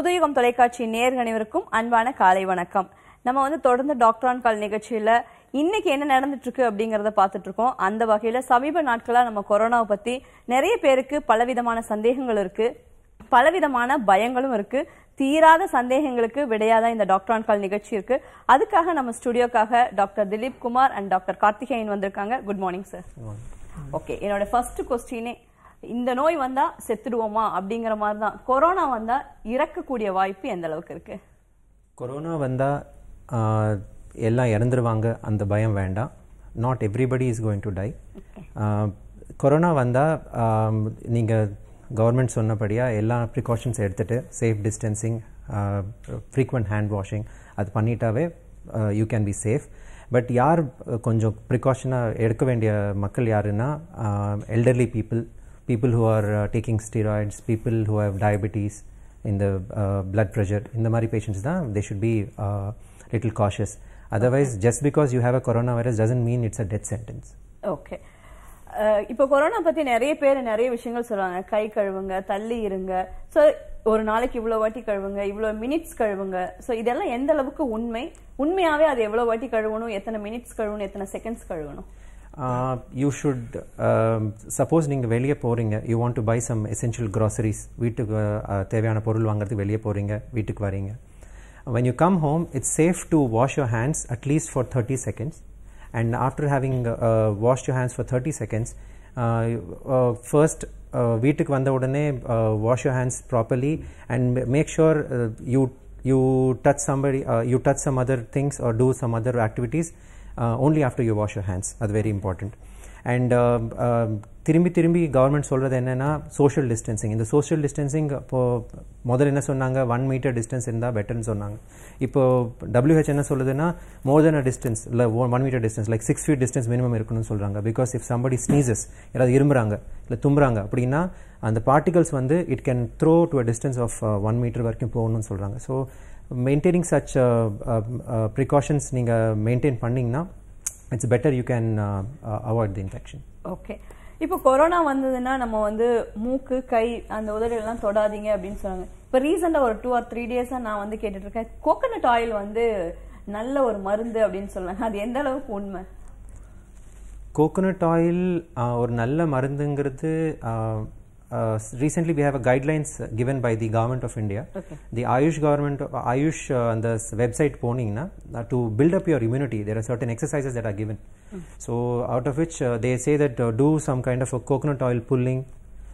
புதுயுகம் தொலைக்காட்சி நேர்கணிவருக்கும் அன்பான காலை வணக்கம் நம்ம வந்து தொடர்ந்து டாக்டர் ஆன் கால் நிகழ்ச்சியில இன்னைக்கு என்ன நடந்துட்டு இருக்கு அப்படிங்கறத பார்த்துட்டு இருக்கோம் அந்த வகையில சமீப நாட்களா நம்ம கொரோனாவை பத்தி நிறைய பேருக்கு பலவிதமான சந்தேகங்கள் இருக்கு பலவிதமான பயங்களும் இருக்கு தீராத சந்தேகங்களுக்கு விடையாதான் இந்த டாக்டர் ஆன் கால் நிகழ்ச்சி இருக்கு அதுக்காக நம்ம ஸ்டுடியோக்காக doctor Dilip Kumar and doctor Karthikeyan வந்திருக்காங்க குட் மார்னிங் சார் ஓகே என்னோட ஃபர்ஸ்ட் கொஸ்டினே இந்த நோய் வந்தா செத்துடுவோமா அப்படிங்கிற மாதிரி தான் கொரோனா வந்தா இறக்கக்கூடிய வாய்ப்பு எந்த அளவுக்கு இருக்கு கொரோனா வந்தால் எல்லாம் இறந்துருவாங்க அந்த பயம் வேண்டாம் not everybody is going to die corona வந்தால் நீங்கள் கவர்மெண்ட் சொன்னபடியாக எல்லா ப்ரிகாஷன்ஸ் எடுத்துகிட்டு safe distancing frequent hand washing அது பண்ணிட்டாவே you can be safe but யார் கொஞ்சம் ப்ரிகாஷனாக எடுக்க வேண்டிய மக்கள் யாருன்னா elderly people people who are uh, taking steroids, people who have diabetes, in the uh, blood pressure, இந்த மாதிரி பேஷண்ட்ஸ் தான் they should be uh, little cautious. Otherwise, just because you have a coronavirus doesn't mean it's a death sentence. Okay இப்போ corona பத்தி நிறைய பேர் நிறைய விஷயங்கள் சொல்றாங்க கை கழுவுங்க தள்ளி இருங்க ஸோ ஒரு நாளைக்கு இவ்வளவு வாட்டி கழுவுங்க இவ்வளவு மினிட்ஸ் கழுவுங்க ஸோ இதெல்லாம் எந்த அளவுக்கு உண்மை உண்மையாவே அது எவ்வளவு வாட்டி கழுவணும் எத்தனை மினிட்ஸ் கழுவணும் எத்தனை செகண்ட்ஸ் கழுவணும் யூ ஷுட் சப்போஸ் நீங்கள் வெளியே போகிறீங்க you want to buy some essential groceries வீட்டுக்கு uh, தேவையான பொருள் வாங்குறதுக்கு வெளியே போகிறீங்க வீட்டுக்கு வரீங்க when you come home it's safe to wash your hands at least for 30 seconds and after having uh, washed your hands for 30 seconds uh, uh, first uh, வீட்டுக்கு வந்த உடனே uh, wash your hands properly and ma- make sure uh, you you touch somebody uh, you touch some other things or do some other activities uh, only after you wash your hands அது very important and திரும்பி திரும்பி government சொல்கிறது என்னென்னா social distancing இந்த social distancing இப்போது முதல்ல என்ன சொன்னாங்க ஒன் மீட்டர் டிஸ்டன்ஸ் இருந்தால் பெட்டர்னு சொன்னாங்க இப்போ டபிள்யூஹெச் என்ன சொல்லுதுன்னா மோர் தென் அ டிஸ்டன்ஸ் இல்லை one metre distance like six feet distance minimum இருக்கணும்னு சொல்கிறாங்க பிகாஸ் இஃப் சம்படி ஸ்னீசஸ் யாராவது இரும்புறாங்க இல்லை தும்புறாங்க அப்படின்னா அந்த பார்ட்டிகல்ஸ் வந்து it can throw to a distance of one metre வரைக்கும் போகணும்னு சொல்கிறாங்க ஸோ மெயின்டைனிங் சச் ப்ரிகாஷன்ஸ் நீங்கள் மெயின்டைன் பண்ணிங்கன்னா it's better you can avoid the infection okay இப்போ கொரோனா வந்ததுன்னா நம்ம வந்து மூக்கு கை அந்த உதடு எல்லாம் தொடாதீங்க அப்படின்னு சொன்னாங்க இப்போ ரீசெண்டாக ஒரு டூ ஆர் த்ரீ டேஸாக நான் வந்து கேட்டுட்டு இருக்கேன் கோகனட் ஆயில் வந்து நல்ல ஒரு மருந்து அப்படின்னு சொன்னாங்க அது எந்த அளவுக்கு உண்மை கோகோனட் ஆயில் ஒரு நல்ல மருந்துங்கிறது recently we have a guidelines given by the government of India Okay. The Ayush government Ayush அந்த வெப்சைட் போனீங்கன்னா to build up your immunity there are certain exercises that are given so out of which they say that do some kind of coconut oil pulling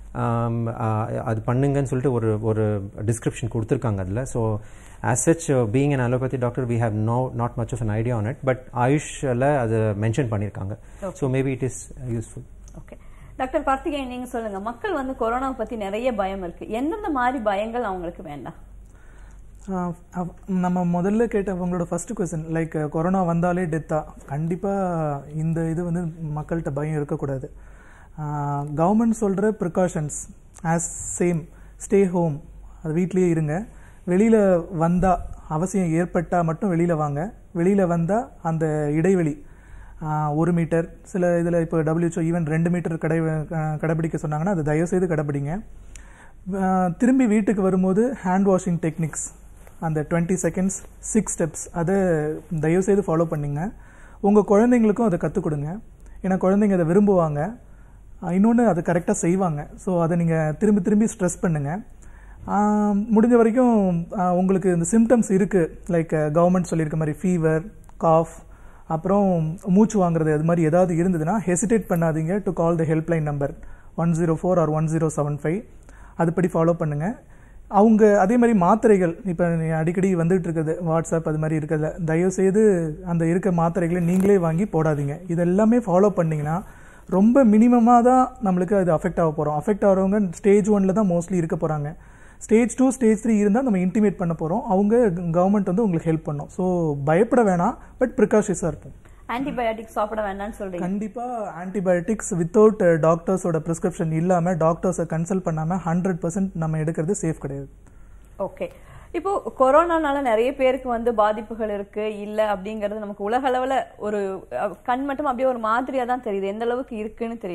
அது பண்ணுங்கன்னு சொல்லிட்டு ஒரு ஒரு description கொடுத்துருக்காங்க அதில் so as such being an allopathy doctor we have no not much of an idea on it but ஆயுஷில் அது mention பண்ணியிருக்காங்க so maybe it is useful okay doctor Karthikeyan நீங்க சொல்லுங்க மக்கள் வந்து கொரோனாவை பத்தி நிறைய பயம் இருக்கு எந்தெந்த மாதிரி பயங்கள் அவங்களுக்கு வேண்டாம் ஆஹ் அவ்- நம்ம முதல்ல கேட்ட உங்களோட ஃபர்ஸ்ட் கொஸ்டின் லைக் கொரோனா வந்தாலே டெத்தா கண்டிப்பாக இந்த இது வந்து மக்கள்கிட்ட பயம் இருக்கக்கூடாது கவர்மெண்ட் சொல்கிற precautions as same stay home அது வீட்லேயே இருங்க வெளியில் வந்தால் அவசியம் ஏற்பட்டால் மட்டும் வெளியில் வாங்க வெளியில் வந்தால் அந்த இடைவெளி ஆஹ் ஒரு மீட்டர் சில இதில் இப்போ டபிள்யூஹெச்ஓ ஈவன் ரெண்டு மீட்டர் கடை அஹ் கடைபிடிக்க சொன்னாங்கன்னா அது தயவுசெய்து கடைபிடிங்க ஆஹ் திரும்பி வீட்டுக்கு வரும்போது ஹேண்ட் வாஷிங் டெக்னிக்ஸ் அந்த டுவெண்ட்டி செகண்ட்ஸ் சிக்ஸ் ஸ்டெப்ஸ் அதை தயவுசெய்து ஃபாலோ பண்ணுங்க உங்கள் குழந்தைங்களுக்கும் அதை கற்றுக் கொடுங்க ஏன்னா குழந்தைங்க அதை விரும்புவாங்க இன்னொன்று அதை கரெக்டாக செய்வாங்க ஸோ அதை நீங்கள் திரும்பி திரும்பி ஸ்ட்ரெஸ் பண்ணுங்கள் ஆஹ் முடிஞ்ச வரைக்கும் ஆஹ் உங்களுக்கு இந்த சிம்டம்ஸ் இருக்குது லைக் கவர்மெண்ட் சொல்லியிருக்க மாதிரி ஃபீவர் காஃப் அப்புறம் மூச்சு வாங்குறது அது மாதிரி ஏதாவது இருந்ததுன்னா ஹெசிடேட் பண்ணாதீங்க to call the helpline number one zero four or one zero seven five அதுபடி ஃபாலோ பண்ணுங்கள் அவங்க அதே மாதிரி மாத்திரைகள் இப்போ அடிக்கடி வந்துட்டு இருக்கிறது வாட்ஸ்அப் அது மாதிரி இருக்கிறது தயவுசெய்து அந்த இருக்க மாத்திரைகளை நீங்களே வாங்கி போடாதீங்க இதெல்லாமே ஃபாலோ பண்ணிங்கன்னா ரொம்ப மினிமமாக தான் நம்மளுக்கு அது அஃபெக்ட் ஆக போகிறோம் அஃபெக்ட் ஆகிறவங்க ஸ்டேஜ் ஒனில் தான் மோஸ்ட்லி இருக்க போகிறாங்க ஸ்டேஜ் டூ ஸ்டேஜ் த்ரீ இருந்தால் நம்ம இன்டிமேட் பண்ண போகிறோம் அவங்க கவர்மெண்ட் வந்து உங்களுக்கு ஹெல்ப் பண்ணும் ஸோ பயப்பட வேணாம் பட் ப்ரிகாஷஸாக இருப்போம் ஆன்டிபயோட்டிக் சாப்பிட வேண்டாம்னு சொல்றீங்க கண்டிப்பாக ஆன்டிபயோட்டிக்ஸ் வித்தவுட் டாக்டர்ஸோட ப்ரிஸ்கிரிப்ஷன் இல்லாமல் டாக்டர்ஸை கன்சல்ட் பண்ணாமல் ஹண்ட்ரட் பர்சன்ட் நம்ம எடுக்கிறது சேஃப் கிடையாது ஓகே இப்போ கொரோனானால நிறைய பேருக்கு வந்து பாதிப்புகள் இருக்கு இல்ல அப்படிங்கறது நமக்கு உலக அளவுல ஒரு அஹ், கண் மட்டும் அப்படியே ஒரு மாதிரியா தான் தெரியுது எந்த அளவுக்கு இருக்குன்னு தெரியல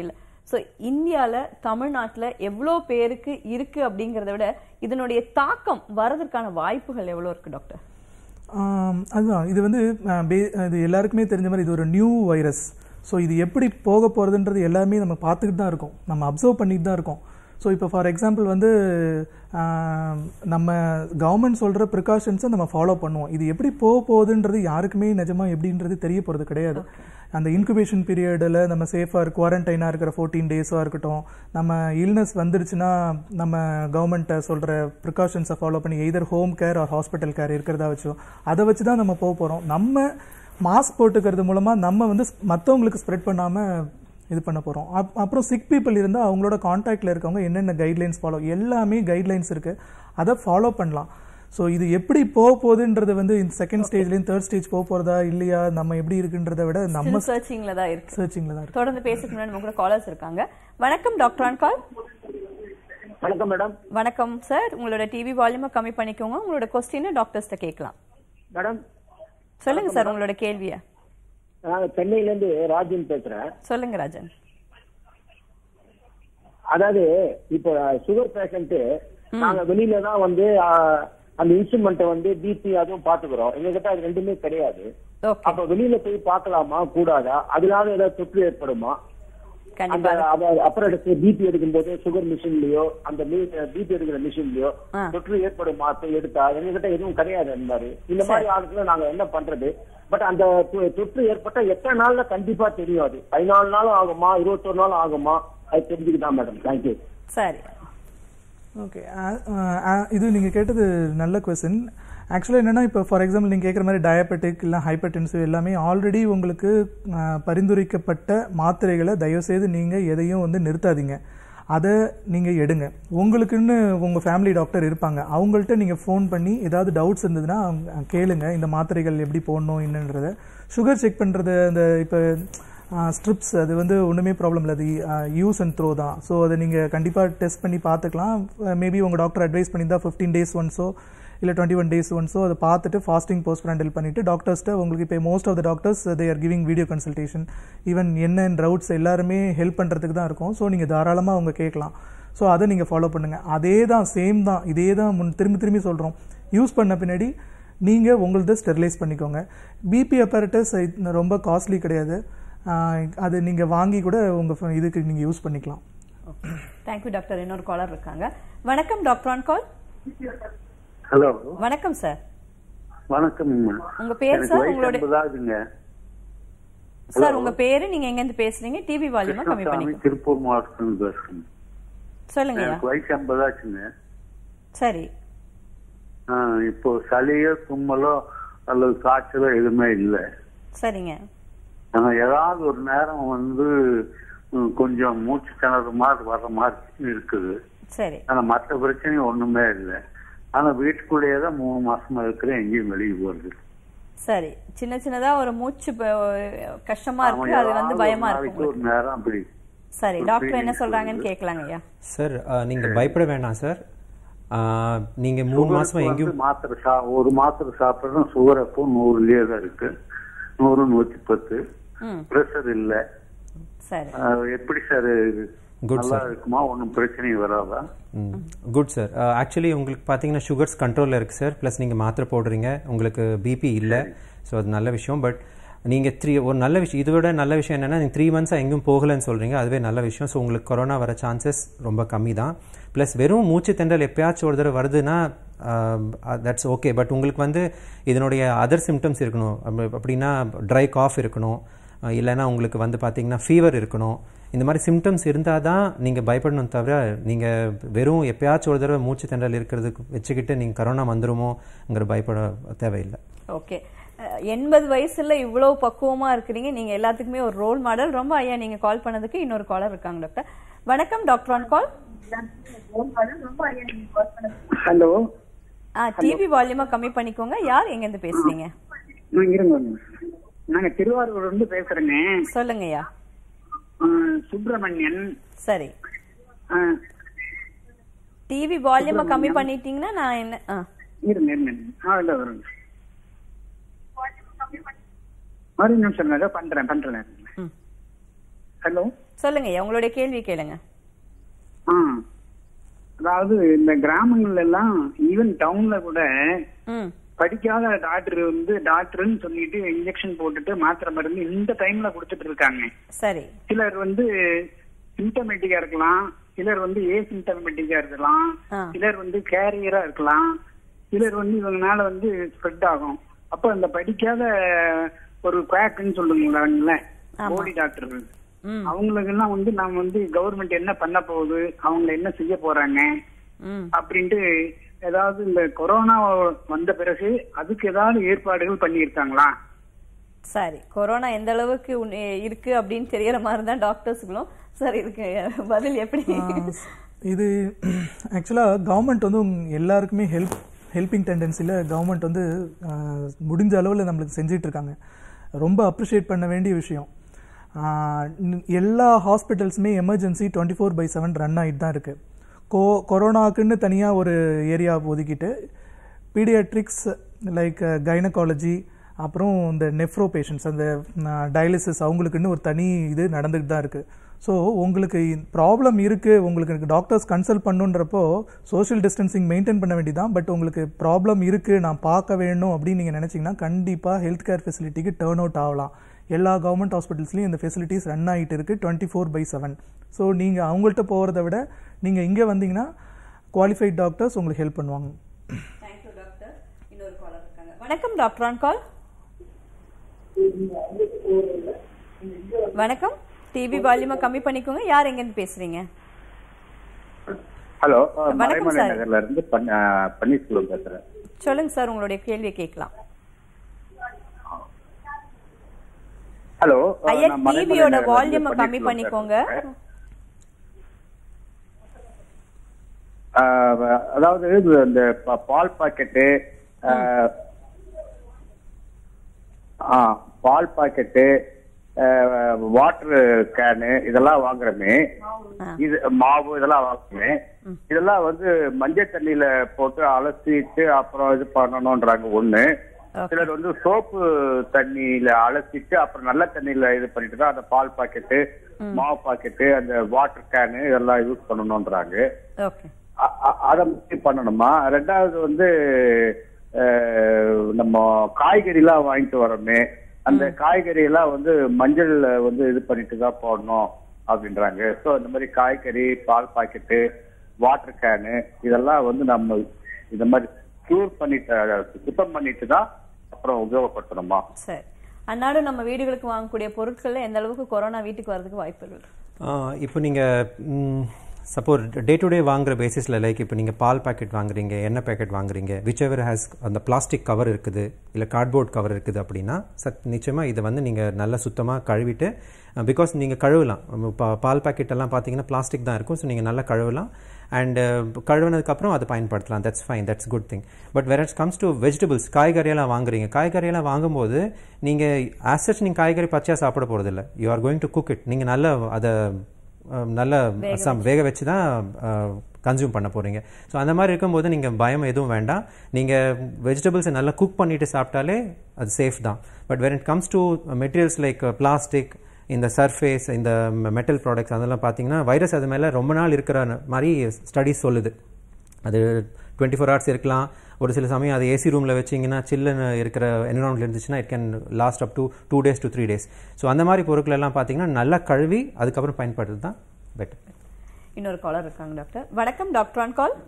ஸோ இந்தியால தமிழ்நாட்டுல எவ்வளோ பேருக்கு இருக்கு அப்படிங்கறத விட இதனுடைய தாக்கம் வரதற்கான வாய்ப்புகள் எவ்வளோ இருக்கு டாக்டர் ஆம், அதுதான் இது வந்து அஹ், பே- இது எல்லாருக்குமே தெரிஞ்ச மாதிரி இது ஒரு நியூ வைரஸ் ஸோ இது எப்படி போக போகிறதுன்றது எல்லாமே நம்ம பார்த்துக்கிட்டு தான் இருக்கோம் நம்ம அப்சர்வ் பண்ணிட்டு தான் இருக்கோம் ஸோ இப்போ ஃபார் எக்ஸாம்பிள் வந்து ஆம், நம்ம கவர்மெண்ட் சொல்கிற ப்ரிகாஷன்ஸை நம்ம ஃபாலோ பண்ணுவோம் இது எப்படி போக போகுதுன்றது யாருக்குமே நிஜமாக எப்படின்றது தெரிய போகிறது கிடையாது அந்த இன்குபேஷன் பீரியடில் நம்ம சேஃபாக குவாரண்டைனாக இருக்கிற ஃபோர்டீன் டேஸாக இருக்கட்டும் நம்ம இல்னஸ் வந்துருச்சுன்னா நம்ம கவர்மெண்ட்டை சொல்கிற ப்ரிகாஷன்ஸை ஃபாலோ பண்ணி either home care or hospital care இருக்கிறதா வச்சோம் அதை வச்சு தான் நம்ம போக போகிறோம் நம்ம மாஸ்க் போட்டுக்கிறது மூலமாக நம்ம வந்து மற்றவங்களுக்கு ஸ்ப்ரெட் பண்ணாமல் இது பண்ண போகிறோம் அப் அப்புறம் சிக் பீப்புள் இருந்தால் அவங்களோட காண்டாக்டில் இருக்கவங்க என்னென்ன கைட்லைன்ஸ் ஃபாலோ எல்லாமே கைட்லைன்ஸ் இருக்குது அதை ஃபாலோ பண்ணலாம் ஸோ இது எப்படி போக போகுதுன்றது வந்து இந்த செகண்ட் ஸ்டேஜ்லேயும் தேர்ட் ஸ்டேஜ் போக போகிறதா இல்லையா நம்ம எப்படி இருக்குன்றதை விட நம்ம சர்ச்சிங்ல தான் இருக்கு சர்ச்சிங்கில் தான் இருக்கு தொடர்ந்து பேசுறதுக்கு முன்னாடி நம்ம கூட காலர்ஸ் இருக்காங்க வணக்கம் டாக்டர் ஆன் கால் வணக்கம் மேடம் வணக்கம் சார் உங்களோட டிவி வால்யூமை கம்மி பண்ணிக்கோங்க உங்களோட கொஸ்டினை டாக்டர்ஸ்ட்ட கேட்கலாம் மேடம் சொல்லுங்க சார் உங்களோட கேள்வியை நான் சென்னையில இருந்து ராஜன் பேசுறேன் சொல்லுங்க ராஜன் அதாவது இப்போ சுகர் பேஷண்ட் நாங்க வெளியில தான் வந்து ஆ, அந்த இன்ஸ்ட்ருமெண்ட்டை வந்து பிபி அதுவும் பாத்துக்கிறோம் எங்ககிட்ட அது ரெண்டுமே கிடையாது ஓகே அப்ப வெளியில போய் பார்க்கலாமா கூடாதா அதனால ஏதாவது தொற்று ஏற்படுமா அந்த கண்டிப்பா அப்புறம் பிபி எடுக்கும்போது சுகர் மிஷின்லயோ அந்த பிபி எடுக்கிற மிஷின்லயோ ஆ. தொற்று ஏற்படுமா போய் எடுத்தா எங்ககிட்ட எதுவும் கிடையாது அந்த மாதிரி இந்த மாதிரி ஆளுக்குள்ள நாங்க என்ன பண்றது பட் அந்த தொ- தொற்று ஏற்பட்டா எத்தனை நாள்ல கண்டிப்பா தெரியும் அது பதினாலு நாள் ஆகுமா இருபத்தொரு நாள் ஆகுமா அது தெரிஞ்சுக்கிதான் மேடம் தேங்க்யூ சரி ஓகே இது நீங்கள் கேட்டது நல்ல கொஸ்டின் ஆக்சுவலாக என்னென்னா இப்போ ஃபார் எக்ஸாம்பிள் நீங்கள் கேட்குற மாதிரி டயபெட்டிக் இல்லை ஹைப்பர்டென்சிவ் எல்லாமே ஆல்ரெடி உங்களுக்கு அஹ், பரிந்துரைக்கப்பட்ட மாத்திரைகளை தயவுசெய்து நீங்கள் எதையும் வந்து நிறுத்தாதீங்க அதை நீங்கள் எடுங்க உங்களுக்குன்னு உங்கள் ஃபேமிலி டாக்டர் இருப்பாங்க அவங்கள்ட்ட நீங்கள் ஃபோன் பண்ணி ஏதாவது டவுட்ஸ் இருந்ததுன்னா அவங்க கேளுங்க இந்த மாத்திரைகள் எப்படி போடணும் என்னன்றத சுகர் செக் பண்ணுறது அந்த இப்போ ஸ்ட்ரிப்ஸ் அது வந்து ஒன்றுமே ப்ராப்ளம் இல்லை அது யூஸ் அண்ட் த்ரோ தான் ஸோ அதை நீங்கள் கண்டிப்பாக டெஸ்ட் பண்ணி பார்த்துக்கலாம் மேபி உங்கள் டாக்டர் அட்வைஸ் பண்ணியிருந்தா ஃபிஃப்டீன் டேஸ் ஒன்ஸோ இல்லை டுவெண்ட்டி ஒன் டேஸ் ஒன்ஸோ அதை பார்த்துட்டு ஃபாஸ்டிங் போஸ்ட் ஹேண்டில் பண்ணிவிட்டு டாக்டர்ஸ்ட்ட உங்களுக்கு இப்போ most of the doctors they are giving video consultation even என்ன ரவுட்ஸ் எல்லாருமே ஹெல்ப் பண்ணுறதுக்கு தான் இருக்கும் ஸோ நீங்கள் தாராளமாக அவங்க கேட்கலாம் ஸோ அதை நீங்கள் ஃபாலோ பண்ணுங்கள் அதே தான் சேம் தான் இதே தான் முன் திரும்பி திரும்பி சொல்கிறோம் யூஸ் பண்ண பின்னாடி நீங்கள் உங்களது ஸ்டெரிலைஸ் பண்ணிக்கோங்க பிபி அப்பரட்டஸ் ரொம்ப காஸ்ட்லி கிடையாது ஆஹ் அது நீங்கள் வாங்கி கூட உங்கள் இதுக்கு நீங்கள் யூஸ் பண்ணிக்கலாம் தேங்க்யூ டாக்டர் இன்னொரு காலர் இருக்காங்க வணக்கம் டாக்டர் ஆன் கால் ஹலோ வணக்கம் சார் வணக்கம் உங்க பேர் எனக்கு சார் வயசு உங்களோட ஐம்பதாகுதுங்க சார் உங்க பேரு நீங்க எங்க இருந்து பேசுறீங்க டிவி வால்யூமா கம்மி கிருஷ்ணசாமி பண்ணிக்கோ திருப்பூர் மாவட்டத்தில் பேசுறேன் சொல்லுங்கய்யா எனக்கு வயசு ஐம்பதாச்சுங்க சரி ஆ, இப்போ சளியோ தும்மலோ அல்லது காய்ச்சலோ எதுவுமே இல்லை சரிங்க ஆனா ஏதாவது ஒரு நேரம் வந்து ம், கொஞ்சம் மூச்சு திணறு மாதிரி வர்ற மாதிரி இருக்குது சரி ஆனா மற்ற பிரச்சனையும் ஒண்ணுமே இல்லை ஆனா வீட்டுக்குள்ளேயே தான் மூணு மாசமா இருக்கிறேன் எங்கேயும் வெளியே போறது சரி சின்ன சின்னதா ஒரு மூச்சு ப- கஷ்டமா ஆமா, இருக்கு அது வந்து ஏதாவது பயமா ஒரு இருக்கு நாளைக்கு ஒரு உங்களுக்கு. நேரம் அப்படி சரி ஒரு டாக்டர் என்ன feelings சொல்றாங்கன்னு வருது. கேட்கலாங்க ஐயா சார் நீங்கள் பயப்பட வேண்டாம் சார் நீங்கள் மூணு மாசமா சுகருக்கு எங்கேயும் வந்து மாத்திரை சா ஒரு மாத்திரை சாப்பிட்றதும் சுகர் அப்போ நூறுலயே தான் இருக்கு நூறு நூத்தி பத்து ம் பிரஷர் இல்ல சரி ஆஹ் எப்படி சார் Good, நல்லா sir. இருக்குமா ஒன்றும் பிரச்சனையும் வராதா குட் சார் ஆக்சுவலி உங்களுக்கு பார்த்தீங்கன்னா சுகர்ஸ் கண்ட்ரோலில் இருக்குது சார் ப்ளஸ் நீங்கள் மாத்திரை போடுறீங்க உங்களுக்கு பிபி இல்லை ஸோ அது நல்ல விஷயம் பட் நீங்கள் த்ரீ ஒரு நல்ல விஷயம் இதை விட நல்ல விஷயம் என்னென்னா நீங்கள் த்ரீ மந்த்ஸாக எங்கேயும் போகலைன்னு சொல்கிறீங்க அதுவே நல்ல விஷயம் ஸோ உங்களுக்கு கொரோனா வர சான்சஸ் ரொம்ப கம்மி தான் ப்ளஸ் வெறும் மூச்சு தெண்டல் எப்பயாச்சும் ஒரு தடவை வருதுன்னா தட்ஸ் ஓகே பட் உங்களுக்கு வந்து இதனுடைய அதர் சிம்டம்ஸ் இருக்கணும் அப்ப- அப்படின்னா ட்ரை காஃப் இருக்கணும் அஹ் இல்லைன்னா உங்களுக்கு வந்து பார்த்தீங்கன்னா ஃபீவர் இருக்கணும் இந்த மாதிரி சிம்டம்ஸ் இருந்தால் தான் நீங்கள் பயப்படணும் தவிர நீங்கள் வெறும் எப்பயாச்சும் ஒரு தடவை மூச்சு திணறல் இருக்கிறதுக்கு வச்சுக்கிட்டு நீங்கள் கரோனா வந்துருமோங்கிற பயப்பட தேவையில்லை ஓகே எண்பது வயசுல இவ்வளவு பக்குவமா இருக்கிறீங்க நீங்க எல்லாத்துக்குமே ஒரு ரோல் மாடல் ரொம்ப ஐயா நீங்க கால் பண்ணதுக்கு இன்னொரு காலர் இருக்காங்க டாக்டர் வணக்கம் doctor on call hello TV வால்யூமா கம்மி பண்ணிக்கோங்க யார் எங்க இருந்து பேசுறீங்க நான் இருங்க ஒரு நிமிஷம். நாங்க திருவாரூர்ல இருந்து பேசுறேங்க சொல்லுங்கய்யா ஆ, சுப்பிரமணியன் சரி ஆ, டிவி வால்யூமா கம்மி பண்ணிட்டீங்கன்னா நான் என்ன ஆ, இருங்க இருங்க ஆ இல்ல ஒரு நிமிஷம். ஒரு நிமிஷம் ஏதோ பண்றேன் பண்றேன் ம். ஹலோ சொல்லுங்க ஐயா உங்களுடைய கேள்வி கேளுங்க ஆ அதாவது இந்த கிராமங்கள்ல எல்லாம் ஈவன் டவுன்ல கூட ம் படிக்காத டாக்டர் வந்து டாக்டர்னு சொல்லிட்டு இன்ஜெக்ஷன் போட்டுட்டு மாத்திரை மருந்து இந்த டைம்ல கொடுத்துட்டு இருக்காங்க சரி சிலர் வந்து சிம்டமேட்டிக்கா இருக்கலாம் சிலர் வந்து ஏ சிம்டமேட்டிக்கா இருக்கலாம் ஆ. சிலர் வந்து கேரியரா இருக்கலாம் சிலர் வந்து இவங்கனால வந்து ஸ்ப்ரெட் ஆகும் அப்ப அந்த படிக்காத ஒரு குவாக்குன்னு சொல்லுங்களேன் ஆமா. போடி டாக்டர் ம் அவங்களுக்கு எல்லாம் வந்து நாம வந்து கவர்மெண்ட் என்ன பண்ண போகுது அவங்க என்ன செய்ய போறாங்க ம் அப்படின்ட்டு ஏதாவது இந்த கொரோனா வந்த பிறகு அதுக்கு ஏதாவது ஏற்பாடுகள் பண்ணியிருக்காங்களா சரி கொரோனா எந்த அளவுக்கு உன்- இருக்கு அப்படின்னு தெரியற மாதிரி தான் டாக்டர்ஸ்களும் சார் இதுக்கு பதில் எப்படி இது ஆக்சுவலாக கவர்மெண்ட் வந்து உங்க எல்லாருக்குமே ஹெல்ப் ஹெல்பிங் டெண்டன்சியில் கவர்மெண்ட் வந்து ஆஹ், முடிஞ்ச அளவில் நம்மளுக்கு செஞ்சிட்டு இருக்காங்க ரொம்ப அப்ரிஷியேட் பண்ண வேண்டிய விஷயம் ஆஹ், ந- எல்லா ஹாஸ்பிட்டல்ஸுமே emergency twenty four by seven run ஆகிட்டு தான் இருக்குது கோ கொரோனாக்குன்னு தனியாக ஒரு ஏரியா ஒதுக்கிட்டு பீடியாட்ரிக்ஸ் லைக் கைனகாலஜி அப்புறம் இந்த நெஃப்ரோ பேஷண்ட்ஸ் அந்த டயாலிசிஸ் அவங்களுக்குன்னு ஒரு தனி இது நடந்துகிட்டு தான் இருக்குது ஸோ உங்களுக்கு ப்ராப்ளம் இருக்குது உங்களுக்கு டாக்டர்ஸ் கன்சல்ட் பண்ணுன்றப்போ சோஷியல் டிஸ்டன்சிங் மெயின்டைன் பண்ண வேண்டியதான் பட் உங்களுக்கு ப்ராப்ளம் இருக்குது நான் பார்க்க வேணும் அப்படின்னு நீங்கள் நினச்சிங்கன்னா கண்டிப்பாக ஹெல்த் கேர் ஃபெசிலிட்டிக்கு டேர்ன் அவுட் ஆகலாம் எல்லா கவர்மெண்ட் ஹாஸ்பிட்டல்ஸ்லையும் இந்த ஃபெசிலிட்டிஸ் ரன் ஆகிட்டு இருக்குது twenty four by seven so நீங்கள் அவங்கள்ட்ட போகிறத விட நீங்கள் இங்கே வந்தீங்கன்னா குவாலிஃபைட் டாக்டர்ஸ் உங்களுக்கு ஹெல்ப் பண்ணுவாங்க தேங்க்யூ டாக்டர் இன்னொரு காலர் இருக்காங்க வணக்கம் டாக்டர் ஆன் கால் வணக்கம் டிவி வால்யூமை கம்மி பண்ணிக்கோங்க யார் எங்கேருந்து பேசுறீங்க ஹலோ வணக்கம் மறைமலை சார். நகர்ல இருந்து பன்- அஹ், பன்னீர்செல்வம் பேசுறேன் சொல்லுங்க சார் உங்களுடைய கேள்வியை கேட்கலாம் ஹலோ ஐயா நான் மறைமலை டிவியோட நகர்ல இருந்து வால்யூமை கம்மி பன்னீர்செல்வம் பண்ணிக்கோங்க பேசுறேன். அஹ், அதாவது இது இந்த ப- பால் பாக்கெட்டு அஹ், ஆ பால் பாக்கெட்டு வாட்டர் கேனு இதெல்லாம் வாங்குறோமே இது மாவு இதெல்லாம் வாங்குறோமே இதெல்லாம் வந்து மஞ்சள் தண்ணியில போட்டு அலசிட்டு அப்புறம் இது பண்ணணும்ன்றாங்க ஒண்ணு Okay. சிலர் வந்து சோப்பு தண்ணியில அலசிட்டு அப்புறம் நல்ல தண்ணியில இது பண்ணிட்டு தான் அந்த பால் பாக்கெட்டு மாவு பாக்கெட்டு அந்த வாட்டர் கேனு இதெல்லாம் யூஸ் பண்ணணும்ன்றாங்க ஓகே அ- அ- அத மாதிரி பண்ணணுமா ரெண்டாவது வந்து அஹ், நம்ம காய்கறி எல்லாம் வாங்கிட்டு வரோமே அந்த காய்கறி எல்லாம் வந்து மஞ்சள்ல வந்து இது பண்ணிட்டு தான் போடணும் அப்படின்றாங்க சோ இந்த மாதிரி காய்கறி பால் பாக்கெட்டு வாட்டர் கேனு இதெல்லாம் வந்து நம்ம இந்த மாதிரி க்யூர் பண்ணிட்டு அதாவது சுத்தம் பண்ணிட்டு தான் அப்புறம் உபயோகப்படுத்தணுமா சரி அன்னாடும் நம்ம வீடுகளுக்கு வாங்கக்கூடிய பொருட்கள்ல எந்த அளவுக்கு கொரோனா வீட்டுக்கு வரதுக்கு வாய்ப்புகள் இருக்கு? ஆஹ் இப்போ நீங்கள் சப்போஸ் டே டு டே வாங்குற பேசிஸில் லைக் இப்போ நீங்கள் பால் பாக்கெட் வாங்குறீங்க எண்ணெய் பாக்கெட் வாங்குறீங்க விச் எவர் ஹேஸ் அந்த பிளாஸ்டிக் கவர் இருக்குது இல்லை கார்ட்போர்ட் கவர் இருக்குது அப்படின்னா சத் நிச்சயமாக இதை வந்து நீங்கள் நல்லா சுத்தமாக கழுவிட்டு பிகாஸ் நீங்கள் கழுவலாம் பா- பால் பாக்கெட் எல்லாம் பார்த்தீங்கன்னா பிளாஸ்டிக் தான் இருக்கும் ஸோ நீங்கள் நல்லா கழுவலாம் அண்ட் கழுவினதுக்கப்புறம் அதை பயன்படுத்தலாம் that's fine that's good thing but where it's comes to vegetables காய்கறியெல்லாம் வாங்குறீங்க காய்கறியெல்லாம் வாங்கும்போது நீங்கள் ஆசச் நீங்கள் காய்கறி பச்சையாக சாப்பிட போகிறதில்ல you are going to cook it நீங்கள் நல்லா அதை அஹ், நல்ல சம் வேக வச்சு தான் கன்சியூம் பண்ண போகிறீங்க ஸோ அந்த மாதிரி இருக்கும்போது நீங்கள் பயம் எதுவும் வேண்டாம் நீங்கள் வெஜிடபிள்ஸை நல்லா குக் பண்ணிட்டு சாப்பிட்டாலே அது சேஃப் தான் but when it comes to materials like plastic இந்த சர்ஃபேஸ் இந்த மெட்டல் ப்ராடக்ட்ஸ் அதெல்லாம் பார்த்தீங்கன்னா வைரஸ் அது மேலே ரொம்ப நாள் இருக்கிற மாதிரி ஸ்டடிஸ் சொல்லுது அது டுவெண்ட்டி ஃபோர் ஹவர்ஸ் இருக்கலாம் ஒரு சில சமயம் அது ஏசி ரூமில் வச்சிங்கன்னா சில்லுன்னு இருக்கிற என்விரான்மெண்ட் இருந்துச்சுன்னா it can last up to two days to three days so அந்த மாதிரி பொருட்கள் எல்லாம் பார்த்தீங்கன்னா நல்லா கழுவி அதுக்கப்புறம் பயன்படுத்துறது தான் பெட்டர் இன்னொரு காலர் இருக்காங்க டாக்டர் வணக்கம் டாக்டர் ஆன் கால்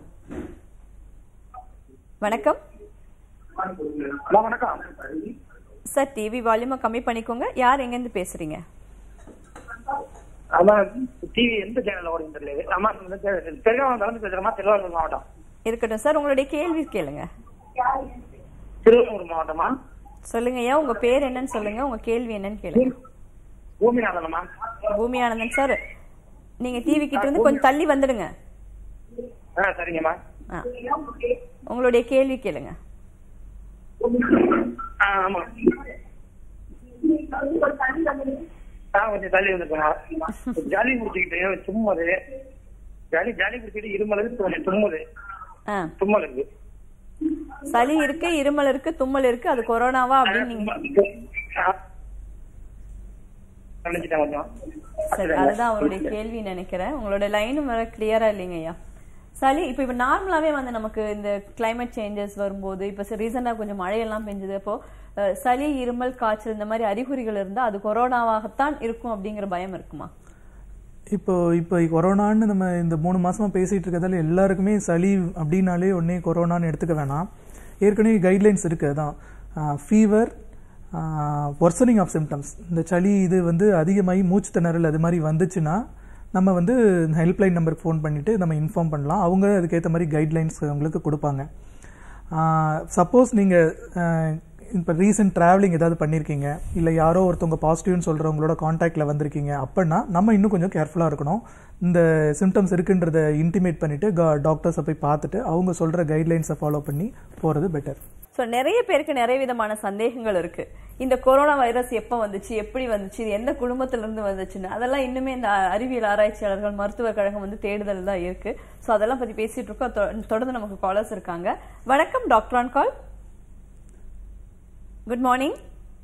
வணக்கம் ஹலோ வணக்கம் சார் டிவி வால்யூமை கம்மி பண்ணிக்கோங்க யார் எங்கேருந்து பேசுறீங்க அதான் டிவி எந்த சேனல்ல ஓடிட்டு தெரியல ஆமா பெருங்காவரம் கலந்து பேசுறமா திருவாரூர் மாவட்டம் இருக்கட்டும் சார் உங்களுடைய கேள்வி கேளுங்க திருவாரூர் மாவட்டமா சொல்லுங்க ஐயா உங்க பேர் என்னன்னு சொல்லுங்க உங்க கேள்வி என்னன்னு கேளுங்க பூமிநாதனமா பூமி ஆனந்தன் சார் நீங்க டிவி கிட்ட இருந்து கொஞ்சம் தள்ளி வந்துடுங்க ஆ சரிங்கம்மா ஆ. உங்களுடைய கேள்வி கேளுங்க ஆ ஆமா ஆ கொஞ்சம் தள்ளி வந்துருக்கேன் ஜாலி முடிச்சுக்கிட்டு தும்முது ஜாலி ஜாலி பிடிச்சிட்டு இருமலுது கொஞ்சம் தும்முது ஆ தும்மல் இருக்கு சளி இருக்கு இருமல் இருக்கு தும்மல் இருக்கு அது கொரோனாவா அப்படின்னு நீங்க ஆ, நினைச்சிட்டேன் கொஞ்சம் சரி அதுதான் அவருடைய கேள்வி நினைக்கிறேன் உங்களோட லைனும் வர கிளியரா இல்லைங்க ஐயா சளி இப்போ இப்போ நார்மலாவே வந்து நமக்கு இந்த கிளைமேட் சேஞ்சஸ் வரும்போது இப்போ ரீசெண்டாக கொஞ்சம் மழையெல்லாம் பெஞ்சது அப்போ அஹ், சளி இருமல் காய்ச்சல் இந்த மாதிரி அறிகுறிகள் இருந்தா அது கொரோனாவாகத்தான் இருக்கும் அப்படிங்கிற பயம் இருக்குமா இப்போ இப்போ கொரோனான்னு நம்ம இந்த மூணு மாசமா பேசிட்டு இருக்கிறதால எல்லாருக்குமே சளி அப்படின்னாலே உடனே கொரோனான்னு எடுத்துக்க வேணாம் ஏற்கனவே கைட்லைன்ஸ் இருக்கு அதான் ஃபீவர் ஒர்சனிங் ஆஃப் சிம்டம்ஸ் இந்த சளி இது வந்து அதிகமாகி மூச்சு திணறல் அது மாதிரி வந்துச்சுன்னா நம்ம வந்து ஹெல்ப்லைன் நம்பருக்கு ஃபோன் பண்ணிட்டு நம்ம இன்ஃபார்ம் பண்ணலாம் அவங்க அதுக்கேற்ற மாதிரி கைட்லைன்ஸ் உங்களுக்கு கொடுப்பாங்க சப்போஸ் நீங்கள் இப்போ ரீசெண்ட் ட்ராவலிங் ஏதாவது பண்ணியிருக்கீங்க இல்லை யாரோ ஒருத்தவங்க பாசிட்டிவ்னு சொல்கிறவங்களோட காண்டாக்டில் வந்திருக்கீங்க அப்படின்னா நம்ம இன்னும் கொஞ்சம் கேர்ஃபுல்லாக இருக்கணும் இந்த சிம்டம்ஸ் இருக்குன்றத இன்டிமேட் பண்ணிவிட்டு டாக்டர்ஸை போய் பார்த்துட்டு அவங்க சொல்கிற கைட்லைன்ஸை ஃபாலோ பண்ணி போகிறது பெட்டர் ஸோ நிறைய பேருக்கு நிறைய விதமான சந்தேகங்கள் இருக்கு இந்த கொரோனா வைரஸ் எப்போ வந்துச்சு எப்படி வந்துச்சு இது எந்த குடும்பத்திலிருந்து வந்துச்சுன்னு அதெல்லாம் இன்னுமே இந்த அறிவியல் ஆராய்ச்சியாளர்கள் மருத்துவக் கழகம் வந்து தேடுதல் தான் இருக்கு ஸோ அதெல்லாம் பத்தி பேசிட்டு இருக்கோம் தொ- தொடர்ந்து நமக்கு காலர்ஸ் இருக்காங்க வணக்கம் doctor on call good morning